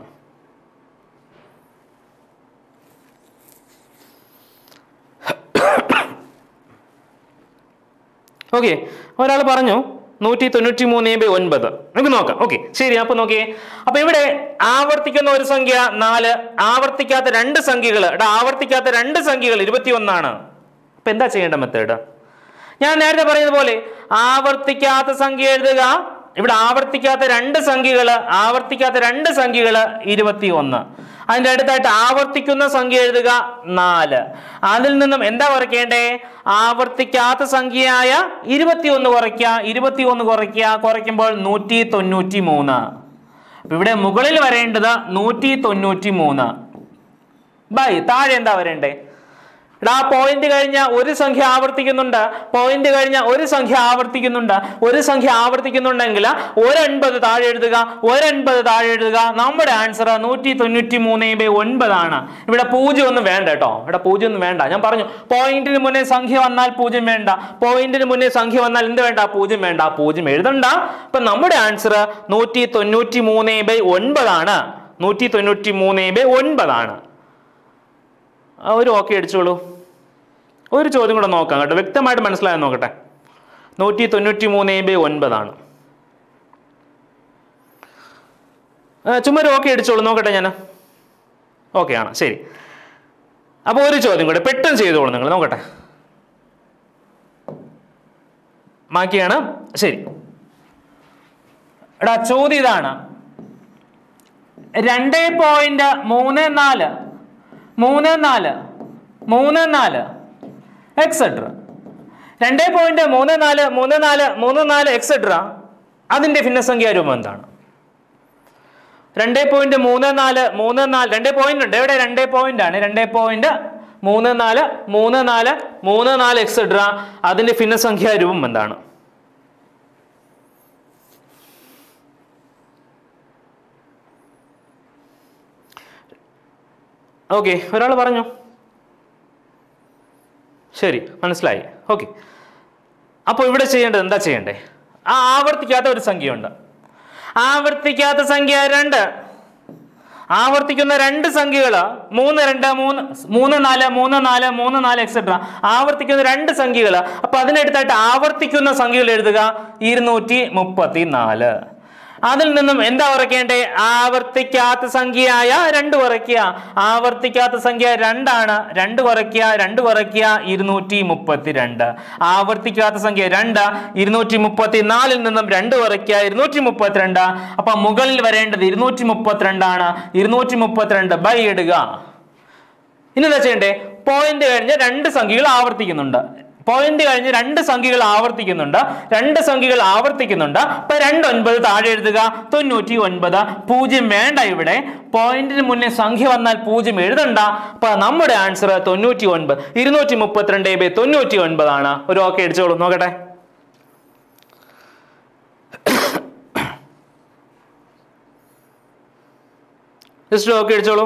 ഓക്കെ ഒരാൾ പറഞ്ഞു നൂറ്റി തൊണ്ണൂറ്റി മൂന്ന് ബൈ ഒൻപത് നമുക്ക് നോക്കാം ഓക്കെ ശരി അപ്പൊ നോക്കിയേ അപ്പൊ ഇവിടെ ആവർത്തിക്കുന്ന ഒരു സംഖ്യ നാല് ആവർത്തിക്കാത്ത രണ്ട് സംഖ്യകൾ ഇവിടെ ആവർത്തിക്കാത്ത രണ്ട് സംഖ്യകൾ ഇരുപത്തി ഒന്നാണ് അപ്പൊ എന്താ ചെയ്യേണ്ട മെത്തേഡ് ഞാൻ നേരത്തെ പറയുന്നത് പോലെ ആവർത്തിക്കാത്ത സംഖ്യ എഴുതുക ഇവിടെ ആവർത്തിക്കാത്ത രണ്ട് സംഖ്യകൾ ആവർത്തിക്കാത്ത രണ്ട് സംഖ്യകൾ ഇരുപത്തി ഒന്ന് അതിൻ്റെ അടുത്തായിട്ട് ആവർത്തിക്കുന്ന സംഖ്യ എഴുതുക നാല് അതിൽ നിന്നും എന്താ കുറയ്ക്കേണ്ടേ ആവർത്തിക്കാത്ത സംഖ്യയായ ഇരുപത്തി ഒന്ന് കുറയ്ക്കുക ഇരുപത്തി ഒന്ന് കുറയ്ക്കുക കുറയ്ക്കുമ്പോൾ നൂറ്റി തൊണ്ണൂറ്റി മൂന്ന് അപ്പൊ ഇവിടെ മുകളിൽ വരേണ്ടത് നൂറ്റി തൊണ്ണൂറ്റി മൂന്ന് ബൈ താഴെ എന്താ വരേണ്ടേ എടാ പോയിന്റ് കഴിഞ്ഞ ഒരു സംഖ്യ ആവർത്തിക്കുന്നുണ്ട് പോയിന്റ് കഴിഞ്ഞ ഒരു സംഖ്യ ആവർത്തിക്കുന്നുണ്ട് ഒരു സംഖ്യ ആവർത്തിക്കുന്നുണ്ടെങ്കിൽ ഒരൻപത് താഴെ എഴുതുക ഒരൻപത് താഴെ എഴുതുക നമ്മുടെ ആൻസർ നൂറ്റി തൊണ്ണൂറ്റി മൂന്ന് ബൈ ഒൻപതാണ് ഇവിടെ പൂജ്യം ഒന്നും വേണ്ട കേട്ടോ ഇവിടെ പൂജ്യം ഒന്നും വേണ്ട ഞാൻ പറഞ്ഞു പോയിന്റിന് മുന്നേ സംഖ്യ വന്നാൽ പൂജ്യം വേണ്ട പോയിന്റിന് മുന്നേ സംഖ്യ വന്നാൽ എന്ത് വേണ്ട പൂജ്യം വേണ്ട പൂജ്യം എഴുതണ്ട അപ്പൊ നമ്മുടെ ആൻസർ നൂറ്റി തൊണ്ണൂറ്റി മൂന്ന് ബൈ ഒൻപതാണ് നൂറ്റി തൊണ്ണൂറ്റി മൂന്ന് ബൈ ഒൻപതാണ് ആ, ഒരു ഓക്കെ അടിച്ചോളൂ ഒരു ചോദ്യം കൂടെ നോക്കാം കേട്ടോ വ്യക്തമായിട്ട് മനസ്സിലായെന്ന് നോക്കട്ടെ നൂറ്റി തൊണ്ണൂറ്റി മൂന്ന് ബൈ ഒൻപതാണ് ആ, ചുമ്മാ ഒരു ഓക്കെ അടിച്ചോളൂ നോക്കട്ടെ ഞാൻ ഓക്കെ ആണ് ശരി അപ്പോൾ ഒരു ചോദ്യം കൂടെ പെട്ടെന്ന് ചെയ്തോളൂ നിങ്ങൾ നോക്കട്ടെ ബാക്കിയാണ് ശരി എടാ ചോദ്യം ഇതാണ് രണ്ട് പോയിന്റ് മൂന്ന് നാല് മൂന്ന് നാല് മൂന്ന് നാല് എക്സെട്ര രണ്ട് പോയിന്റ് മൂന്ന് നാല് മൂന്ന് നാല് മൂന്ന് നാല് എക്സെട്ര അതിന്റെ ഭിന്നസംഖ്യാ രൂപം എന്താണ് രണ്ട് പോയിന്റ് മൂന്ന് നാല് മൂന്ന് നാല് രണ്ട് പോയിന്റ് ഉണ്ട് എവിടെ രണ്ട് പോയിന്റ് ആണ് രണ്ട് പോയിന്റ് മൂന്ന് നാല് മൂന്ന് നാല് മൂന്ന് നാല് എക്സെട്ര അതിന്റെ ഭിന്നസംഖ്യാ രൂപം എന്താണ് ഓക്കെ ഒരാൾ പറഞ്ഞു ശരി മനസ്സിലായി ഓക്കെ അപ്പോൾ ഇവിടെ ചെയ്യേണ്ടത് എന്താ ചെയ്യണ്ടേ ആ ആവർത്തിക്കാത്ത ഒരു സംഖ്യയുണ്ട് ആവർത്തിക്കാത്ത സംഖ്യ രണ്ട് ആവർത്തിക്കുന്ന രണ്ട് സംഖ്യകൾ മൂന്ന് രണ്ട് മൂന്ന് മൂന്ന് നാല് മൂന്ന് നാല് മൂന്ന് നാല് എക്സെട്ര ആവർത്തിക്കുന്ന രണ്ട് സംഖ്യകൾ അപ്പൊ അതിനടുത്തായിട്ട് ആവർത്തിക്കുന്ന സംഖ്യകൾ എഴുതുക ഇരുന്നൂറ്റി മുപ്പത്തി നാല് അതിൽ നിന്നും എന്താ കുറയ്ക്കേണ്ടേ ആവർത്തിക്കാത്ത സംഖ്യയായ രണ്ട് കുറയ്ക്കുക ആവർത്തിക്കാത്ത സംഖ്യ രണ്ടാണ് രണ്ട് കുറയ്ക്കുക രണ്ട് കുറയ്ക്കുക ഇരുന്നൂറ്റി മുപ്പത്തി രണ്ട് ആവർത്തിക്കാത്ത സംഖ്യ രണ്ട് ഇരുന്നൂറ്റി മുപ്പത്തി നാലിൽ നിന്നും രണ്ട് കുറയ്ക്കുക ഇരുന്നൂറ്റി മുപ്പത്തിരണ്ട് അപ്പൊ മുകളിൽ വരേണ്ടത് ഇരുന്നൂറ്റി മുപ്പത്തിരണ്ടാണ് ഇരുന്നൂറ്റി മുപ്പത്തിരണ്ട് ബൈ ഇടുക ഇനി എന്താ ചെയ്യണ്ടേ പോയിന്റ് കഴിഞ്ഞ് രണ്ട് സംഖ്യകൾ ആവർത്തിക്കുന്നുണ്ട് പോയിന്റ് കഴിഞ്ഞ് രണ്ട് സംഖ്യകൾ ആവർത്തിക്കുന്നുണ്ട് രണ്ട് സംഖ്യകൾ ആവർത്തിക്കുന്നുണ്ട് അപ്പൊ രണ്ട് ഒൻപത് താഴെ എഴുതുക തൊണ്ണൂറ്റി ഒൻപത് പൂജ്യം വേണ്ട ഇവിടെ പോയിന്റിന് മുന്നേ സംഖ്യ വന്നാൽ പൂജ്യം എഴുതണ്ട അപ്പൊ നമ്മുടെ ആൻസർ തൊണ്ണൂറ്റി ഒൻപത് ഇരുന്നൂറ്റി മുപ്പത്തിരണ്ട് ബൈ തൊണ്ണൂറ്റി ഒൻപതാണ് ഒരു ഓക്കെ അടിച്ചോളൂ നോക്കട്ടെ ജസ്റ്റ് ഓക്കെ അടിച്ചോളൂ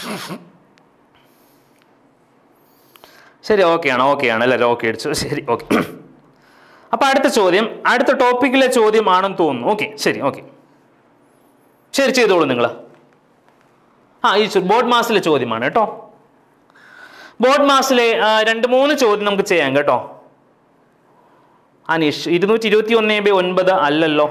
ശരി ഓക്കെ ആണ് ഓക്കെ ആണ് എല്ലാവരും ഓക്കെ അടിച്ചു ശരി ഓക്കെ അപ്പൊ അടുത്ത ചോദ്യം അടുത്ത ടോപ്പിക്കിലെ ചോദ്യം ആണെന്ന് തോന്നുന്നു ഓക്കെ ശരി ഓക്കെ ശരി ചെയ്തോളൂ നിങ്ങൾ ആ ഈ ബോർഡ് മാസിലെ ചോദ്യമാണ് കേട്ടോ ബോർഡ് മാസിലെ ആ, രണ്ട് മൂന്ന് ചോദ്യം നമുക്ക് ചെയ്യാം കേട്ടോ അനീഷ് ഇരുന്നൂറ്റി ഇരുപത്തി ഒന്ന് ബൈ ഒൻപത് അല്ലല്ലോ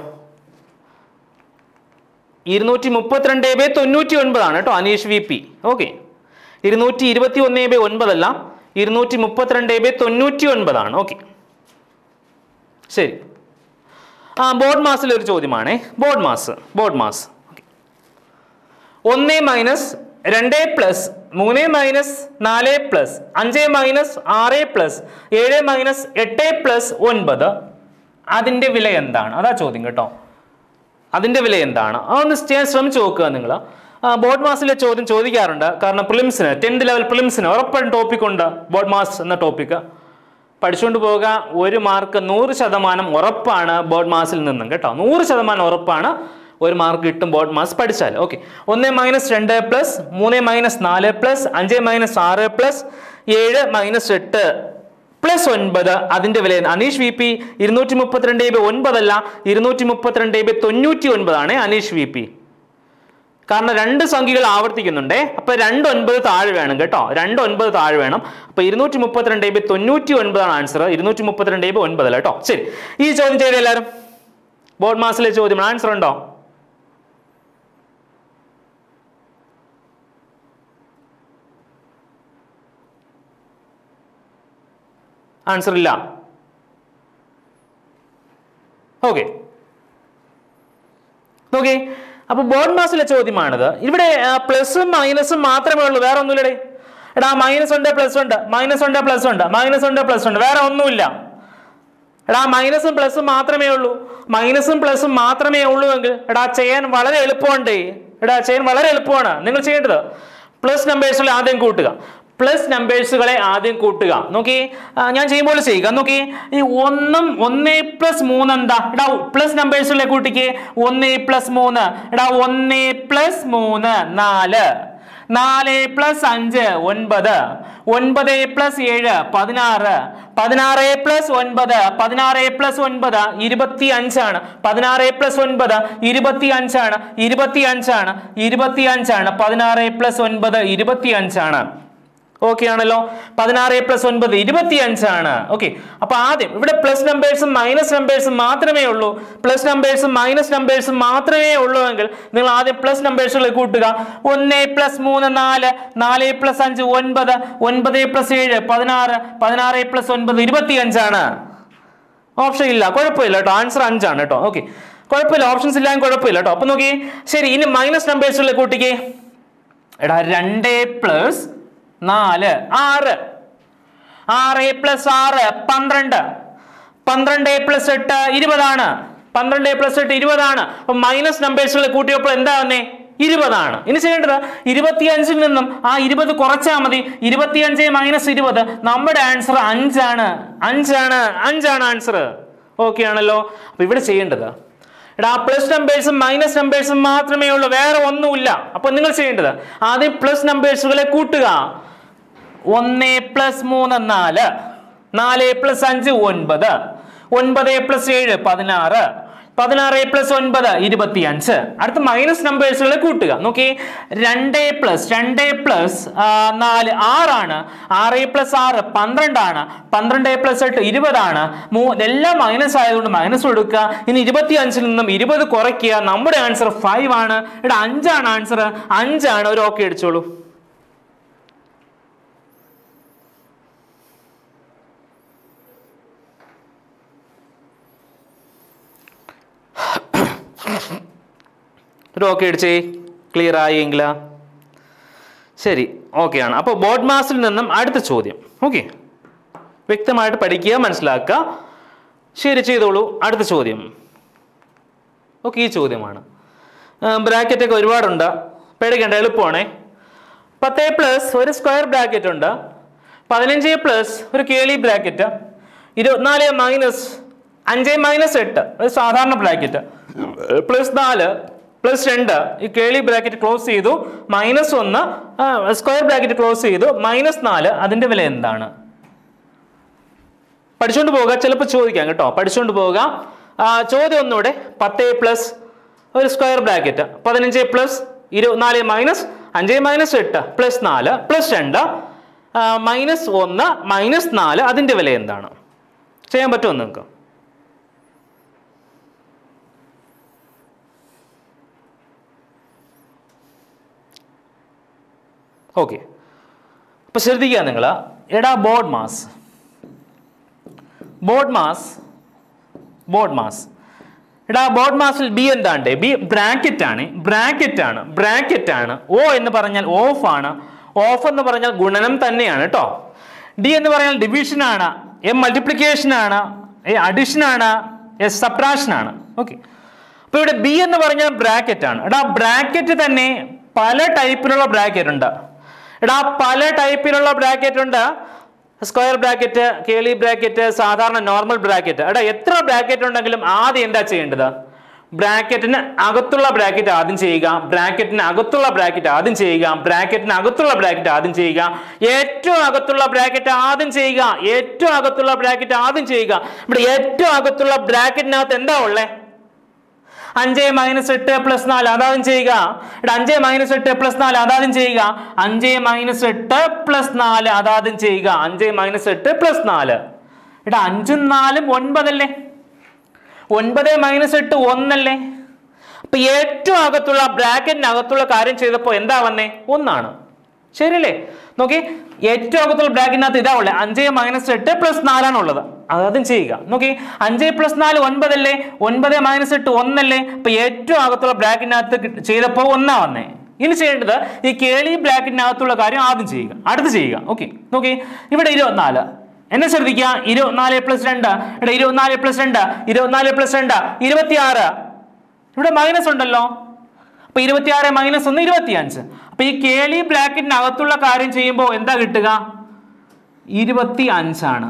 ഇരുന്നൂറ്റി മുപ്പത്തിരണ്ട് ബൈ തൊണ്ണൂറ്റി ഒൻപതാണ് കേട്ടോ അനീഷ് വി പി ഓക്കെ ഇരുന്നൂറ്റി ഇരുപത്തി ഒന്ന് ബൈ ഒൻപതല്ല ഇരുന്നൂറ്റി മുപ്പത്തിരണ്ട് ബൈ തൊണ്ണൂറ്റി ഒൻപതാണ് ഓക്കെ ശരി ആ ബോർഡ് മാസിലെ ഒരു ചോദ്യമാണേ ബോർഡ് മാസ് ബോർഡ് മാസ് ഒന്ന് മൈനസ് രണ്ട് പ്ലസ് മൂന്ന് മൈനസ് നാല് പ്ലസ് അഞ്ച് മൈനസ് ആറ് പ്ലസ് ഏഴ് മൈനസ് എട്ട് പ്ലസ് ഒൻപത് അതിൻ്റെ വില എന്താണ് അതാ ചോദ്യം കേട്ടോ അതിൻ്റെ വില എന്താണ് അതൊന്ന് ചെയ്യാൻ ശ്രമിച്ചു നോക്കുക നിങ്ങൾ ബോർഡ് മാസിലെ ചോദ്യം ചോദിക്കാറുണ്ട് കാരണം പ്രിലിംസിന് ടെൻത്ത് ലെവൽ പ്രിലിംസിന് ഉറപ്പായിട്ടും ടോപ്പിക് ഉണ്ട് ബോർഡ് മാസ് എന്ന ടോപ്പിക്ക് പഠിച്ചുകൊണ്ട് പോവുക ഒരു മാർക്ക് നൂറ് ശതമാനം ഉറപ്പാണ് ബോർഡ് മാസിൽ നിന്നും കേട്ടോ നൂറ് ശതമാനം ഉറപ്പാണ് ഒരു മാർക്ക് കിട്ടും ബോർഡ് മാസ് പഠിച്ചാൽ ഓക്കെ ഒന്ന് മൈനസ് രണ്ട് പ്ലസ് മൂന്ന് മൈനസ് നാല് പ്ലസ് അഞ്ച് മൈനസ് ആറ് പ്ലസ് ഏഴ് മൈനസ് എട്ട് പ്ലസ് ഒൻപത് അതിന്റെ വില അനീഷ് വി പി ഇരുന്നൂറ്റി മുപ്പത്തിരണ്ട് ബി ഒൻപതല്ല ഇരുന്നൂറ്റി മുപ്പത്തിരണ്ട് ബി തൊണ്ണൂറ്റി ഒൻപതാണ് അനീഷ് വി പി കാരണം രണ്ട് സംഖ്യകൾ ആവർത്തിക്കുന്നുണ്ടേ അപ്പൊ രണ്ട് ഒൻപത് താഴെ വേണം കേട്ടോ രണ്ട് ഒൻപത് താഴെ വേണം അപ്പൊ ഇരുന്നൂറ്റി മുപ്പത്തിരണ്ട് ബി തൊണ്ണൂറ്റി ഒൻപതാണ് ആൻസർ ഇരുന്നൂറ്റി മുപ്പത്തിരണ്ട് ബി ഒൻപതല്ല കേട്ടോ ശരി ഈ ചോദ്യം ചെയ്ത എല്ലാവരും ബോർഡ് മാസിലെ ചോദ്യം ആൻസർ ഉണ്ടോ ആൻസർ ഇല്ല ഓക്കെ നോക്കി അപ്പൊ ബോർഡ് മാസിലെ ചോദ്യമാണിത് ഇവിടെ പ്ലസും മൈനസും മാത്രമേ ഉള്ളൂ വേറെ ഒന്നുമില്ലടേ എടാ മൈനസ് ഉണ്ട് പ്ലസ് ഉണ്ട് മൈനസ് ഉണ്ട് പ്ലസ് ഉണ്ട് മൈനസ് ഉണ്ട് പ്ലസ് ഉണ്ട് വേറെ ഒന്നുമില്ല എടാ മൈനസും പ്ലസും മാത്രമേ ഉള്ളൂ മൈനസും പ്ലസും മാത്രമേ ഉള്ളൂ എങ്കിൽ എടാ ചെയ്യാൻ വളരെ എളുപ്പമുണ്ട് എടാ ചെയ്യാൻ വളരെ എളുപ്പമാണ് നിങ്ങൾ ചെയ്യേണ്ടത് പ്ലസ് നമ്പേഴ്സുകളെ ആദ്യം കൂട്ടുക പ്ലസ് നമ്പേഴ്സുകളെ ആദ്യം കൂട്ടുക നോക്കി ആ, ഞാൻ ചെയ്യുമ്പോൾ ചെയ്യുക നോക്കി ഈ ഒന്നും ഒന്ന് പ്ലസ് മൂന്ന് എന്താ എടാ പ്ലസ് നമ്പേഴ്സുകളെ കൂട്ടിക്ക് ഒന്ന് പ്ലസ് മൂന്ന് എടാ ഒന്ന് പ്ലസ് മൂന്ന് നാല് നാല് പ്ലസ് അഞ്ച് ഒൻപത് ഒൻപത് പ്ലസ് ഏഴ് പതിനാറ് പതിനാറ് പ്ലസ് ഒൻപത് പതിനാറ് പ്ലസ് ഒൻപത് ഇരുപത്തി അഞ്ചാണ് പതിനാറ് പ്ലസ് ഒൻപത് ഇരുപത്തി അഞ്ചാണ് ഇരുപത്തി അഞ്ചാണ് ഇരുപത്തി അഞ്ചാണ് പതിനാറ് പ്ലസ് ഒൻപത് ഇരുപത്തി അഞ്ചാണ് ഓക്കെ ആണല്ലോ പതിനാറ് പ്ലസ് ഒൻപത് ഇരുപത്തി അഞ്ചാണ് ഓക്കെ അപ്പൊ ആദ്യം ഇവിടെ പ്ലസ് നമ്പേഴ്സും മൈനസ് നമ്പേഴ്സും മാത്രമേ ഉള്ളൂ പ്ലസ് നമ്പേഴ്സും മൈനസ് നമ്പേഴ്സും മാത്രമേ ഉള്ളൂ എങ്കിൽ നിങ്ങൾ ആദ്യം പ്ലസ് നമ്പേഴ്സുകൾ കൂട്ടുക ഒന്ന് പ്ലസ് മൂന്ന് നാല് നാല് പ്ലസ് അഞ്ച് ഒൻപത് ഒൻപത് പ്ലസ് ഏഴ് പതിനാറ് പതിനാറ് പ്ലസ് ഒൻപത് ഇരുപത്തി അഞ്ചാണ് ഓപ്ഷൻ ഇല്ല കുഴപ്പമില്ല കേട്ടോ ആൻസർ അഞ്ചാണ് കേട്ടോ ഓക്കെ കുഴപ്പമില്ല ഓപ്ഷൻസ് ഇല്ലാൻ കുഴപ്പമില്ല കേട്ടോ അപ്പൊ നോക്കി ശരി ഇനി മൈനസ് നമ്പേഴ്സുകൾ കൂട്ടിക്കേ എടാ രണ്ട് പ്ലസ് നാല് ആറ് ആറ് പ്ലസ് ആറ് പന്ത്രണ്ട് പന്ത്രണ്ട് പ്ലസ് എട്ട് ഇരുപതാണ് പന്ത്രണ്ട് പ്ലസ് എട്ട് ഇരുപതാണ് അപ്പൊ മൈനസ് നമ്പേഴ്സുകൾ കൂട്ടിയപ്പോൾ എന്താ വന്നേ ഇരുപതാണ് ഇനി ചെയ്യേണ്ടത് ഇരുപത്തിയഞ്ചിൽ നിന്നും ആ ഇരുപത് കുറച്ചാൽ മതി ഇരുപത്തിയഞ്ച് മൈനസ് ഇരുപത് നമ്മുടെ ആൻസർ അഞ്ചാണ് അഞ്ചാണ് അഞ്ചാണ് ആൻസർ ഓക്കെ ആണല്ലോ അപ്പൊ ഇവിടെ ചെയ്യേണ്ടത് എടാ പ്ലസ് നമ്പേഴ്സും മൈനസ് നമ്പേഴ്സും മാത്രമേ ഉള്ളൂ വേറെ ഒന്നുമില്ല അപ്പൊ നിങ്ങൾ ചെയ്യേണ്ടത് ആദ്യം പ്ലസ് നമ്പേഴ്സുകളെ കൂട്ടുക ഒന്ന് പ്ലസ് മൂന്ന് നാല് നാല് പ്ലസ് അഞ്ച് ഒൻപത് ഒൻപത് പ്ലസ് ഏഴ് പതിനാറ് പതിനാറ് പ്ലസ് ഒൻപത് ഇരുപത്തി അഞ്ച് അടുത്ത മൈനസ് നമ്പേഴ്സുകളെ കൂട്ടുക നോക്കി രണ്ട് പ്ലസ് രണ്ട് പ്ലസ് നാല് ആറാണ് ആറ് പ്ലസ് ആറ് പന്ത്രണ്ടാണ് പന്ത്രണ്ട് പ്ലസ് എട്ട് ഇരുപതാണ് മൂ എല്ലാം മൈനസ് ആയതുകൊണ്ട് മൈനസ് കൊടുക്കുക ഇനി ഇരുപത്തി അഞ്ചിൽ നിന്നും ഇരുപത് കുറയ്ക്കുക നമ്മുടെ ആൻസർ ഫൈവ് ആണ് ഇവിടെ അഞ്ചാണ് ആൻസർ അഞ്ചാണ് ഒരു ഓക്കെ അടിച്ചോളൂ ഒരു ഓക്കെ അടിച്ചേ ക്ലിയർ ആയെങ്കിൽ ശരി ഓക്കെയാണ് അപ്പോൾ ബോർഡ് മാസിൽ നിന്നും അടുത്ത ചോദ്യം ഓക്കെ വ്യക്തമായിട്ട് പഠിക്കുക മനസ്സിലാക്കുക ശരി ചെയ്തോളൂ അടുത്ത ചോദ്യം ഓക്കെ ഈ ചോദ്യമാണ് ബ്രാക്കറ്റൊക്കെ ഒരുപാടുണ്ട് പേടിക്കേണ്ട എളുപ്പമാണേ പത്ത് പ്ലസ് ഒരു സ്ക്വയർ ബ്രാക്കറ്റ് ഉണ്ട് പതിനഞ്ച് പ്ലസ് ഒരു കേളി ബ്രാക്കറ്റ് ഇരുപത്തിനാല് മൈനസ് അഞ്ച് മൈനസ് എട്ട് ഒരു സാധാരണ ബ്രാക്കറ്റ് പ്ലസ് നാല് പ്ലസ് രണ്ട് ഈ കേളി ബ്രാക്കറ്റ് ക്ലോസ് ചെയ്തു മൈനസ് ഒന്ന് സ്ക്വയർ ബ്രാക്കറ്റ് ക്ലോസ് ചെയ്തു മൈനസ് നാല് അതിന്റെ വില എന്താണ് പഠിച്ചുകൊണ്ട് പോവുക ചിലപ്പോൾ ചോദിക്കാം കേട്ടോ പഠിച്ചുകൊണ്ട് പോവുക ആ, ചോദ്യം ഒന്നുകൂടെ പത്ത് പ്ലസ് ഒരു സ്ക്വയർ ബ്രാക്കറ്റ് പതിനഞ്ച് പ്ലസ് ഇരുപത്തിനാല് മൈനസ് അഞ്ച് മൈനസ് എട്ട് പ്ലസ് നാല് പ്ലസ് രണ്ട് മൈനസ് ഒന്ന് മൈനസ് നാല് അതിൻ്റെ വില എന്താണ് ചെയ്യാൻ പറ്റുമോ നിങ്ങൾക്ക് ഓക്കെ അപ്പൊ ശ്രദ്ധിക്കുക നിങ്ങൾ എടാ board maths board maths board maths എടാ ബോർഡ് മാസിൽ ബി എന്താണ്ട് ബി ബ്രാക്കറ്റ് ആണ് ബ്രാക്കറ്റ് ആണ് ബ്രാക്കറ്റ് ആണ് ഒ എന്ന് പറഞ്ഞാൽ ഓഫ് ആണ് ഓഫ് എന്ന് പറഞ്ഞാൽ ഗുണനം തന്നെയാണ് കേട്ടോ ഡി എന്ന് പറഞ്ഞാൽ ഡിവിഷൻ ആണ് എ മൾട്ടിപ്ലിക്കേഷൻ ആണ് എ അഡിഷൻ ആണ് എ സബ്ട്രാക്ഷൻ ആണ് ഓക്കെ അപ്പൊ ഇവിടെ ബി എന്ന് പറഞ്ഞാൽ ബ്രാക്കറ്റ് ആണ് എടാ ബ്രാക്കറ്റ് തന്നെ പല ടൈപ്പിലുള്ള ബ്രാക്കറ്റ് ഉണ്ട് എടാ പല ടൈപ്പിലുള്ള ബ്രാക്കറ്റ് ഉണ്ട് സ്ക്വയർ ബ്രാക്കറ്റ് കേളി ബ്രാക്കറ്റ് സാധാരണ നോർമൽ ബ്രാക്കറ്റ് എടാ എത്ര ബ്രാക്കറ്റ് ഉണ്ടെങ്കിലും ആദ്യം എന്താ ചെയ്യേണ്ടത് ബ്രാക്കറ്റിന് അകത്തുള്ള ബ്രാക്കറ്റ് ആദ്യം ചെയ്യുക ബ്രാക്കറ്റിന് അകത്തുള്ള ബ്രാക്കറ്റ് ആദ്യം ചെയ്യുക ബ്രാക്കറ്റിന് അകത്തുള്ള ബ്രാക്കറ്റ് ആദ്യം ചെയ്യുക ഏറ്റവും അകത്തുള്ള ബ്രാക്കറ്റ് ആദ്യം ചെയ്യുക ഏറ്റവും അകത്തുള്ള ബ്രാക്കറ്റ് ആദ്യം ചെയ്യുക ഇവിടെ ഏറ്റവും അകത്തുള്ള ബ്രാക്കറ്റിനകത്ത് എന്താ ഉള്ളേ അഞ്ച് മൈനസ് എട്ട് പ്ലസ് നാല് അതാദ്യം ചെയ്യുക ഇവിടെ അഞ്ച് മൈനസ് എട്ട് പ്ലസ് നാല് അതാദ്യം ചെയ്യുക അഞ്ച് മൈനസ് എട്ട് പ്ലസ് നാല് അതാദ്യം ചെയ്യുക അഞ്ച് മൈനസ് എട്ട് പ്ലസ് നാല് ഇവിടെ അഞ്ചും നാലും ഒൻപതല്ലേ ഒൻപത് മൈനസ് എട്ട് ഒന്നല്ലേ അപ്പൊ ഏറ്റവും അകത്തുള്ള ബ്രാക്കറ്റിനകത്തുള്ള കാര്യം ചെയ്തപ്പോൾ എന്താ വന്നേ ഒന്നാണ് ശരിയല്ലേ നോക്കി ഏറ്റവും അകത്തുള്ള ബ്രാക്കറ്റിനകത്ത് ഇതാ ഉള്ളത് അഞ്ച് മൈനസ് എട്ട് പ്ലസ് നാലാണ് ഉള്ളത് അതാദ്യം ചെയ്യുക നോക്കി അഞ്ച് പ്ലസ് നാല് ഒൻപതല്ലേ ഒൻപത് മൈനസ് എട്ട് ഒന്നല്ലേ അപ്പൊ ഏറ്റവും അകത്തുള്ള ബ്രാക്കറ്റിനകത്ത് കിട്ട- ചെയ്തപ്പോൾ ഒന്നാ വന്നേ ഇനി ചെയ്യേണ്ടത് ഈ കേളി ബ്രാക്കറ്റിനകത്തുള്ള കാര്യം ആദ്യം ചെയ്യുക അടുത്ത് ചെയ്യുക ഓക്കെ നോക്കി ഇവിടെ ഇരുപത്തിനാല് എന്നെ ശ്രദ്ധിക്കുക ഇരുപത്തിനാല് പ്ലസ് രണ്ട് ഇവിടെ ഇരുപത്തിനാല് പ്ലസ് രണ്ട് ഇരുപത്തിനാല് പ്ലസ് രണ്ട് ഇരുപത്തിയാറ് ഇവിടെ മൈനസ് ഉണ്ടല്ലോ അപ്പൊ ഇരുപത്തിയാറ് മൈനസ് ഒന്ന് ഇരുപത്തിയഞ്ച് അപ്പൊ ഈ കേളി ബ്രാക്കറ്റിനകത്തുള്ള കാര്യം ചെയ്യുമ്പോൾ എന്താ കിട്ടുക ഇരുപത്തി അഞ്ചാണ്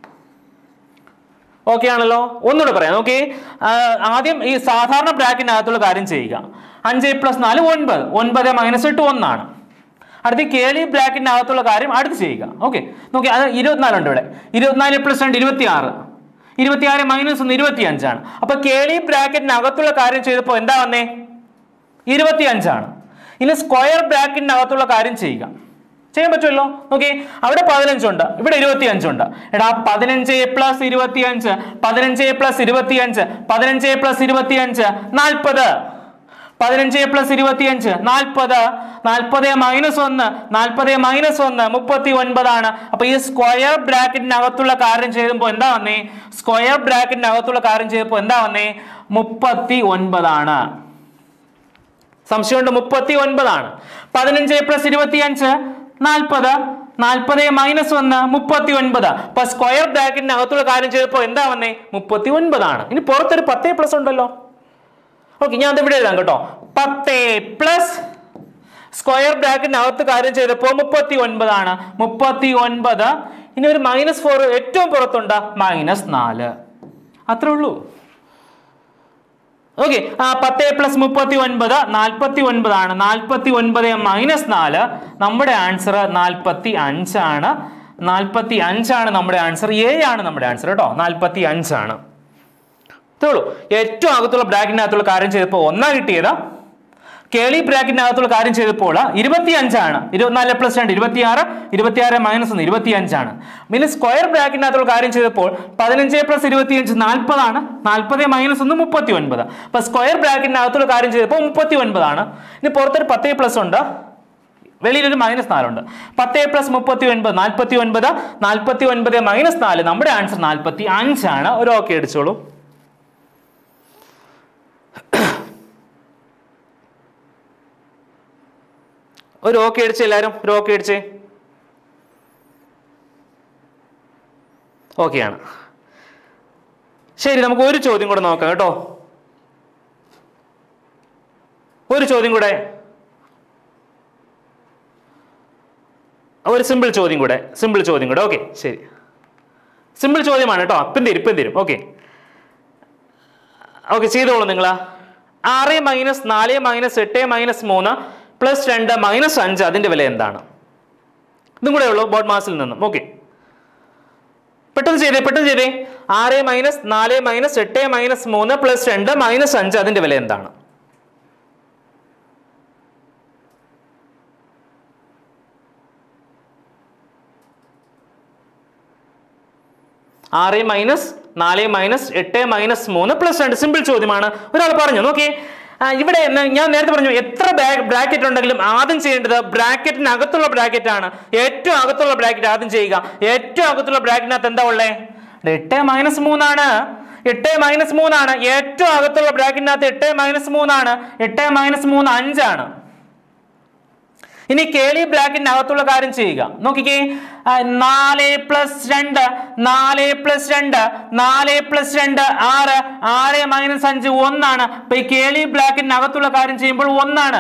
ഓക്കെ ആണല്ലോ ഒന്നുകൂടെ പറയാം ഓക്കെ ആദ്യം ഈ സാധാരണ ബ്രാക്കറ്റിനകത്തുള്ള കാര്യം ചെയ്യുക അഞ്ച് പ്ലസ് നാല് ഒൻപത് ഒൻപത് മൈനസ് എട്ട് ഒന്നാണ് അടുത്ത കേളി ബ്രാക്കറ്റിനകത്തുള്ള കാര്യം അടുത്ത് ചെയ്യുക ഓക്കെ നോക്കി അത് ഇരുപത്തിനാലുണ്ട് ഇവിടെ ഇരുപത്തിനാല് പ്ലസ് രണ്ട് ഇരുപത്തിയാറ് ഇരുപത്തിയാറ് മൈനസ് ഒന്ന് ഇരുപത്തി അഞ്ചാണ് അപ്പൊ കേളി ബ്രാക്കറ്റിനകത്തുള്ള കാര്യം ചെയ്തപ്പോൾ എന്താ വന്നേ ഇരുപത്തി അഞ്ചാണ് ഇനി സ്ക്വയർ ബ്രാക്കറ്റിനകത്തുള്ള കാര്യം ചെയ്യുക ചെയ്യാൻ പറ്റുമല്ലോ ഓക്കെ അവിടെ പതിനഞ്ചുണ്ട് ഇവിടെ ഇരുപത്തി അഞ്ചുണ്ട് എടാ പതിനഞ്ച് പ്ലസ് ഇരുപത്തി അഞ്ച് പതിനഞ്ച് പ്ലസ് ഇരുപത്തി അഞ്ച് പതിനഞ്ച് പ്ലസ് ഇരുപത്തി അഞ്ച് നാൽപ്പത് പതിനഞ്ച് പ്ലസ് ഇരുപത്തി അഞ്ച് നാൽപ്പത് നാൽപ്പത് മൈനസ് ഒന്ന് നാൽപ്പത് മൈനസ് ഒന്ന് മുപ്പത്തി ഒൻപതാണ് അപ്പൊ ഈ സ്ക്വയർ ബ്രാക്കറ്റിനകത്തുള്ള കാര്യം ചെയ്യുമ്പോൾ എന്താ വന്നേ സ്ക്വയർ ബ്രാക്കറ്റിനകത്തുള്ള കാര്യം ചെയ്തപ്പോൾ എന്താ വന്നേ മുപ്പത്തി ഒൻപതാണ് സംശയമുണ്ട് മുപ്പത്തി ഒൻപതാണ് പതിനഞ്ച് പ്ലസ് ഇരുപത്തി അഞ്ച് നാൽപ്പത് നാൽപ്പത് മൈനസ് ഒന്ന് മുപ്പത്തി ഒൻപത് അപ്പൊ സ്ക്വയർ ബ്രാക്കറ്റിന് അകത്തുള്ള കാര്യം ചെയ്തപ്പോൾ എന്താ വന്നേ മുപ്പത്തി ഒൻപതാണ് ഇനി പുറത്തൊരു പത്തേ പ്ലസ് ഉണ്ടല്ലോ ഓക്കെ ഞാൻ അത് ഇവിടെ എഴുതാം കേട്ടോ പത്തേ പ്ലസ് സ്ക്വയർ ബ്രാക്കറ്റിന് അകത്ത് കാര്യം ചെയ്തപ്പോൾ മുപ്പത്തി ഒൻപതാണ് മുപ്പത്തി ഒൻപത് ഇനി ഒരു മൈനസ് ഫോർ ഏറ്റവും പുറത്തുണ്ട് മൈനസ് നാല് അത്രേ ഉള്ളൂ ഓക്കെ ആ പത്ത് പ്ലസ് മുപ്പത്തി ഒൻപത് നാൽപ്പത്തി ഒൻപതാണ് നാൽപ്പത്തി ഒൻപത് മൈനസ് നാല് നമ്മുടെ ആൻസർ നാൽപ്പത്തി അഞ്ചാണ് നാൽപ്പത്തി അഞ്ചാണ് നമ്മുടെ ആൻസർ എ ആണ് നമ്മുടെ ആൻസർ കേട്ടോ നാൽപ്പത്തി അഞ്ചാണ് ഇത്രേ ഉള്ളൂ ഏറ്റവും അകത്തുള്ള ബ്രാക്കറ്റിനകത്തുള്ള കാര്യം ചെയ്തപ്പോൾ ഒന്നാ കിട്ടിയത് കേളി ബ്രാക്കറ്റിനകത്തുള്ള കാര്യം ചെയ്തപ്പോൾ ഇരുപത്തി അഞ്ചാണ് ഇരുപത്തിനാല് പ്ലസ് രണ്ട് ഇരുപത്തിയാറ് ഇരുപത്തിയാറ് മൈനസ് ഒന്ന് ഇരുപത്തി അഞ്ചാണ് പിന്നെ സ്ക്വയർ ബ്രാക്കറ്റിനകത്തുള്ള കാര്യം ചെയ്തപ്പോൾ പതിനഞ്ച് പ്ലസ് ഇരുപത്തിയഞ്ച് നാൽപ്പതാണ് നാൽപ്പത് മൈനസ് ഒന്ന് മുപ്പത്തി ഒൻപത് അപ്പൊ സ്ക്വയർ ബ്രാക്കറ്റിനകത്തുള്ള കാര്യം ചെയ്തപ്പോൾ മുപ്പത്തി ഒൻപതാണ് ഇനി പുറത്തൊരു പത്തേ പ്ലസ് ഉണ്ട് വെളിയിലൊരു മൈനസ് നാലുണ്ട് പത്ത് പ്ലസ് മുപ്പത്തി ഒൻപത് നാൽപ്പത്തി ഒൻപത് നാൽപ്പത്തി ഒൻപത് മൈനസ് നാല് നമ്മുടെ ആൻസർ നാൽപ്പത്തി അഞ്ചാണ് ഒരു ഓക്കെ അടിച്ചോളൂ ഒരു ഓക്കെ അടിച്ച് എല്ലാവരും ഒരു ഓക്കെ അടിച്ചേ ഓക്കെയാണ് ശരി നമുക്ക് ഒരു ചോദ്യം കൂടെ നോക്കാം കേട്ടോ ഒരു ചോദ്യം കൂടെ ഒരു സിമ്പിൾ ചോദ്യം കൂടെ സിമ്പിൾ ചോദ്യം കൂടെ ഓക്കെ ശരി സിമ്പിൾ ചോദ്യമാണ് കേട്ടോ ഇപ്പം തരും ഇപ്പം തരും ഓക്കെ ഓക്കെ ചെയ്തോളൂ നിങ്ങൾ ആറ് മൈനസ് നാല് മൈനസ് എട്ട് മൈനസ് മൂന്ന് പ്ലസ് രണ്ട് മൈനസ് അഞ്ച് അതിൻ്റെ വില എന്താണ് ഇതും കൂടെ ഉള്ളൂ ബോട്ട് മാസിൽ നിന്നും ഓക്കെ പെട്ടെന്ന് ചെയ്തേ പെട്ടെന്ന് ചെയ്തേ ആറ് മൈനസ് നാല് മൈനസ് എട്ട് മൈനസ് മൂന്ന് പ്ലസ് രണ്ട് മൈനസ് അഞ്ച് അതിൻ്റെ വില എന്താണ് ആറ് മൈനസ് നാല് മൈനസ് എട്ട് മൈനസ് മൂന്ന് പ്ലസ് രണ്ട് സിമ്പിൾ ചോദ്യമാണ് ഒരാൾ പറഞ്ഞു നോക്കിയേ ആ, ഇവിടെ എന്ന് ഞാൻ നേരത്തെ പറഞ്ഞു എത്ര ബ്രാക്കറ്റ് ഉണ്ടെങ്കിലും ആദ്യം ചെയ്യേണ്ടത് ബ്രാക്കറ്റിന് അകത്തുള്ള ബ്രാക്കറ്റ് ആണ് ഏറ്റവും അകത്തുള്ള ബ്രാക്കറ്റ് ആദ്യം ചെയ്യുക ഏറ്റവും അകത്തുള്ള ബ്രാക്കറ്റിനകത്ത് എന്താ ഉള്ളേ ഇവിടെ എട്ട് മൈനസ് മൂന്നാണ് എട്ട് മൈനസ് മൂന്നാണ് ഏറ്റവും അകത്തുള്ള ബ്രാക്കറ്റിനകത്ത് എട്ട് മൈനസ് മൂന്നാണ് എട്ട് മൈനസ് മൂന്ന് അഞ്ചാണ് ഇനി കേളി ബ്രാക്കറ്റിന് അകത്തുള്ള കാര്യം ചെയ്യുക നോക്കിക്കേ ആ, നാല് പ്ലസ് രണ്ട് നാല് പ്ലസ് രണ്ട് നാല് പ്ലസ് രണ്ട് ആറ് ആറ് മൈനസ് അഞ്ച് ഒന്നാണ് അപ്പൊ ഈ കേളി ബ്രാക്കറ്റിന് അകത്തുള്ള കാര്യം ചെയ്യുമ്പോൾ ഒന്നാണ്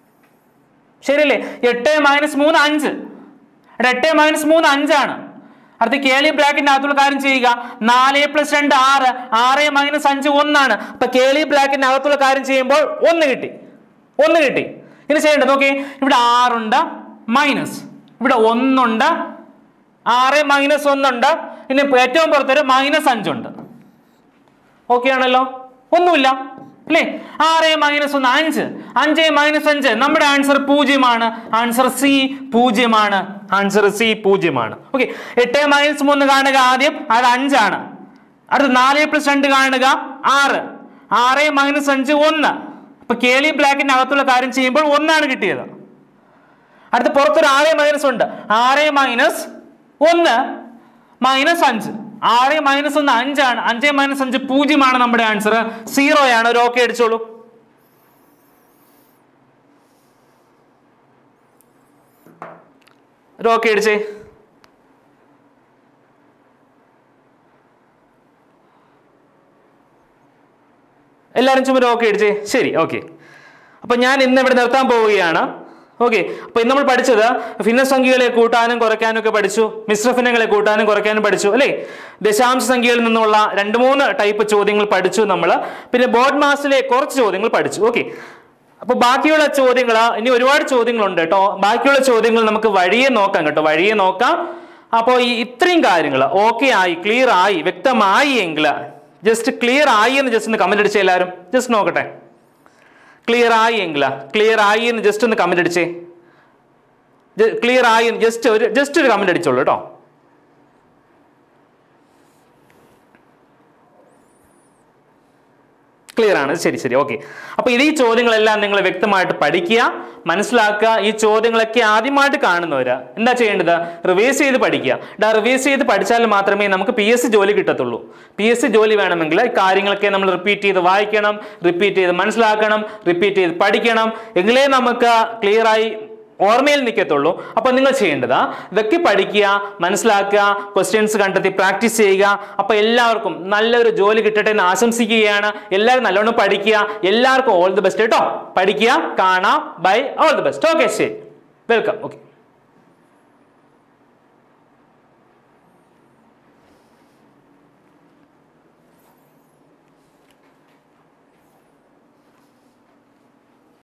ശരിയല്ലേ എട്ട് മൈനസ് മൂന്ന് അഞ്ച് ഇവിടെ എട്ട് മൈനസ് മൂന്ന് അഞ്ചാണ് അടുത്ത കേളി ബ്ലാക്കിന്റെ അകത്തുള്ള കാര്യം ചെയ്യുക നാല് പ്ലസ് രണ്ട് ആറ് ആറ് മൈനസ് അഞ്ച് ഒന്നാണ് അപ്പൊ കേളി ബ്ലാക്കിന്റെ അകത്തുള്ള കാര്യം ചെയ്യുമ്പോൾ ഒന്ന് കിട്ടി ഒന്ന് കിട്ടി ഇനി ചെയ്യേണ്ടത് നോക്കി ഇവിടെ ആറുണ്ട് മൈനസ് ഇവിടെ ഒന്നുണ്ട് ആറ് മൈനസ് ഒന്നുണ്ട് ഇനി ഏറ്റവും പുറത്തൊരു മൈനസ് അഞ്ചുണ്ട് ഓക്കെ ആണല്ലോ ഒന്നുമില്ല അല്ലേ ആറ് മൈനസ് ഒന്ന് അഞ്ച് അഞ്ച് മൈനസ് അഞ്ച് നമ്മുടെ ആൻസർ പൂജ്യമാണ് ആൻസർ സി പൂജ്യമാണ് ആൻസർ സി പൂജ്യമാണ് ഓക്കെ എട്ട് മൈനസ് മൂന്ന് കാണുക ആദ്യം അത് അഞ്ചാണ് അടുത്ത നാല് പ്ലസ് രണ്ട് കാണുക ആറ് ആറ് മൈനസ് അഞ്ച് ഒന്ന് അപ്പൊ കേളി ബ്ലാക്കിന്റെ അകത്തുള്ള കാര്യം ചെയ്യുമ്പോൾ ഒന്നാണ് കിട്ടിയത് അടുത്ത പുറത്തൊരു ആറ് മൈനസ് ഉണ്ട് ആറ് മൈനസ് ഒന്ന് മൈനസ് അഞ്ച് ആറ് മൈനസ് ഒന്ന് അഞ്ചാണ് അഞ്ച് മൈനസ് അഞ്ച് പൂജ്യമാണ് നമ്മുടെ ആൻസർ സീറോ ആണ് ഒരു ഓക്കെ അടിച്ചോളൂ ഒരു ഓക്കെ അടിച്ചേ എല്ലാവരും ചുമ്മാ ഓക്കെ അടിച്ചേ ശരി ഓക്കെ അപ്പൊ ഞാൻ ഇന്ന് ഇവിടെ നിർത്താൻ പോവുകയാണ് ഓക്കെ അപ്പൊ ഇന്ന് നമ്മൾ പഠിച്ചത് ഭിന്നസംഖ്യകളെ കൂട്ടാനും കുറയ്ക്കാനും ഒക്കെ പഠിച്ചു മിശ്ര ഭിന്നങ്ങളെ കൂട്ടാനും കുറയ്ക്കാനും പഠിച്ചു അല്ലേ ദശാംശ സംഖ്യയിൽ നിന്നുള്ള രണ്ട് മൂന്ന് ടൈപ്പ് ചോദ്യങ്ങൾ പഠിച്ചു നമ്മൾ പിന്നെ ബോർഡ് മാസിലെ കുറച്ച് ചോദ്യങ്ങൾ പഠിച്ചു ഓക്കെ അപ്പൊ ബാക്കിയുള്ള ചോദ്യങ്ങൾ ഇനി ഒരുപാട് ചോദ്യങ്ങളുണ്ട് കേട്ടോ ബാക്കിയുള്ള ചോദ്യങ്ങൾ നമുക്ക് വഴിയെ നോക്കാം കേട്ടോ വഴിയെ നോക്കാം അപ്പോൾ ഈ ഇത്രയും കാര്യങ്ങൾ ഓക്കെ ആയി ക്ലിയർ ആയി വ്യക്തമായി എങ്കിൽ ജസ്റ്റ് ക്ലിയർ ആയി എന്ന് ജസ്റ്റ് ഒന്ന് കമന്റ് അടിച്ചേ എല്ലാവരും ജസ്റ്റ് നോക്കട്ടെ ക്ലിയർ ആയി എങ്കിലാ ക്ലിയർ ആയി എന്ന് ജസ്റ്റ് ഒന്ന് കമന്റ് അടിച്ചേ ക്ലിയർ ആയി ജസ്റ്റ് ഒരു ജസ്റ്റ് ഒരു കമന്റ് അടിച്ചോളൂ കേട്ടോ ക്ലിയർ ആണ് ശരി ശരി ഓക്കെ അപ്പൊ ഇത് ഈ ചോദ്യങ്ങളെല്ലാം നിങ്ങൾ വ്യക്തമായിട്ട് പഠിക്കുക മനസ്സിലാക്കുക ഈ ചോദ്യങ്ങളൊക്കെ ആദ്യമായിട്ട് കാണുന്നവര് എന്താ ചെയ്യേണ്ടത് റിവേഴ്സ് ചെയ്ത് പഠിക്കുക റിവേഴ്സ് ചെയ്ത് പഠിച്ചാൽ മാത്രമേ നമുക്ക് പി എസ് സി ജോലി കിട്ടത്തുള്ളൂ പി എസ് സി ജോലി വേണമെങ്കിൽ ഈ കാര്യങ്ങളൊക്കെ നമ്മൾ റിപ്പീറ്റ് ചെയ്ത് വായിക്കണം റിപ്പീറ്റ് ചെയ്ത് മനസ്സിലാക്കണം റിപ്പീറ്റ് ചെയ്ത് പഠിക്കണം എങ്കിലേ നമുക്ക് ക്ലിയർ ആയി ഓർമ്മയിൽ നിൽക്കത്തുള്ളൂ അപ്പൊ നിങ്ങൾ ചെയ്യേണ്ടത് ഇതൊക്കെ പഠിക്കുക മനസ്സിലാക്കുക ക്വസ്റ്റ്യൻസ് കണ്ടെത്തി പ്രാക്ടീസ് ചെയ്യുക അപ്പൊ എല്ലാവർക്കും നല്ലൊരു ജോലി കിട്ടട്ടെ എന്ന് ആശംസിക്കുകയാണ് എല്ലാവരും നല്ലോണം പഠിക്കുക എല്ലാവർക്കും ഓൾ ദി ബെസ്റ്റ് കേട്ടോ പഠിക്കുക കാണാം bye all the best okay ശരി വെൽക്കം ഓക്കെ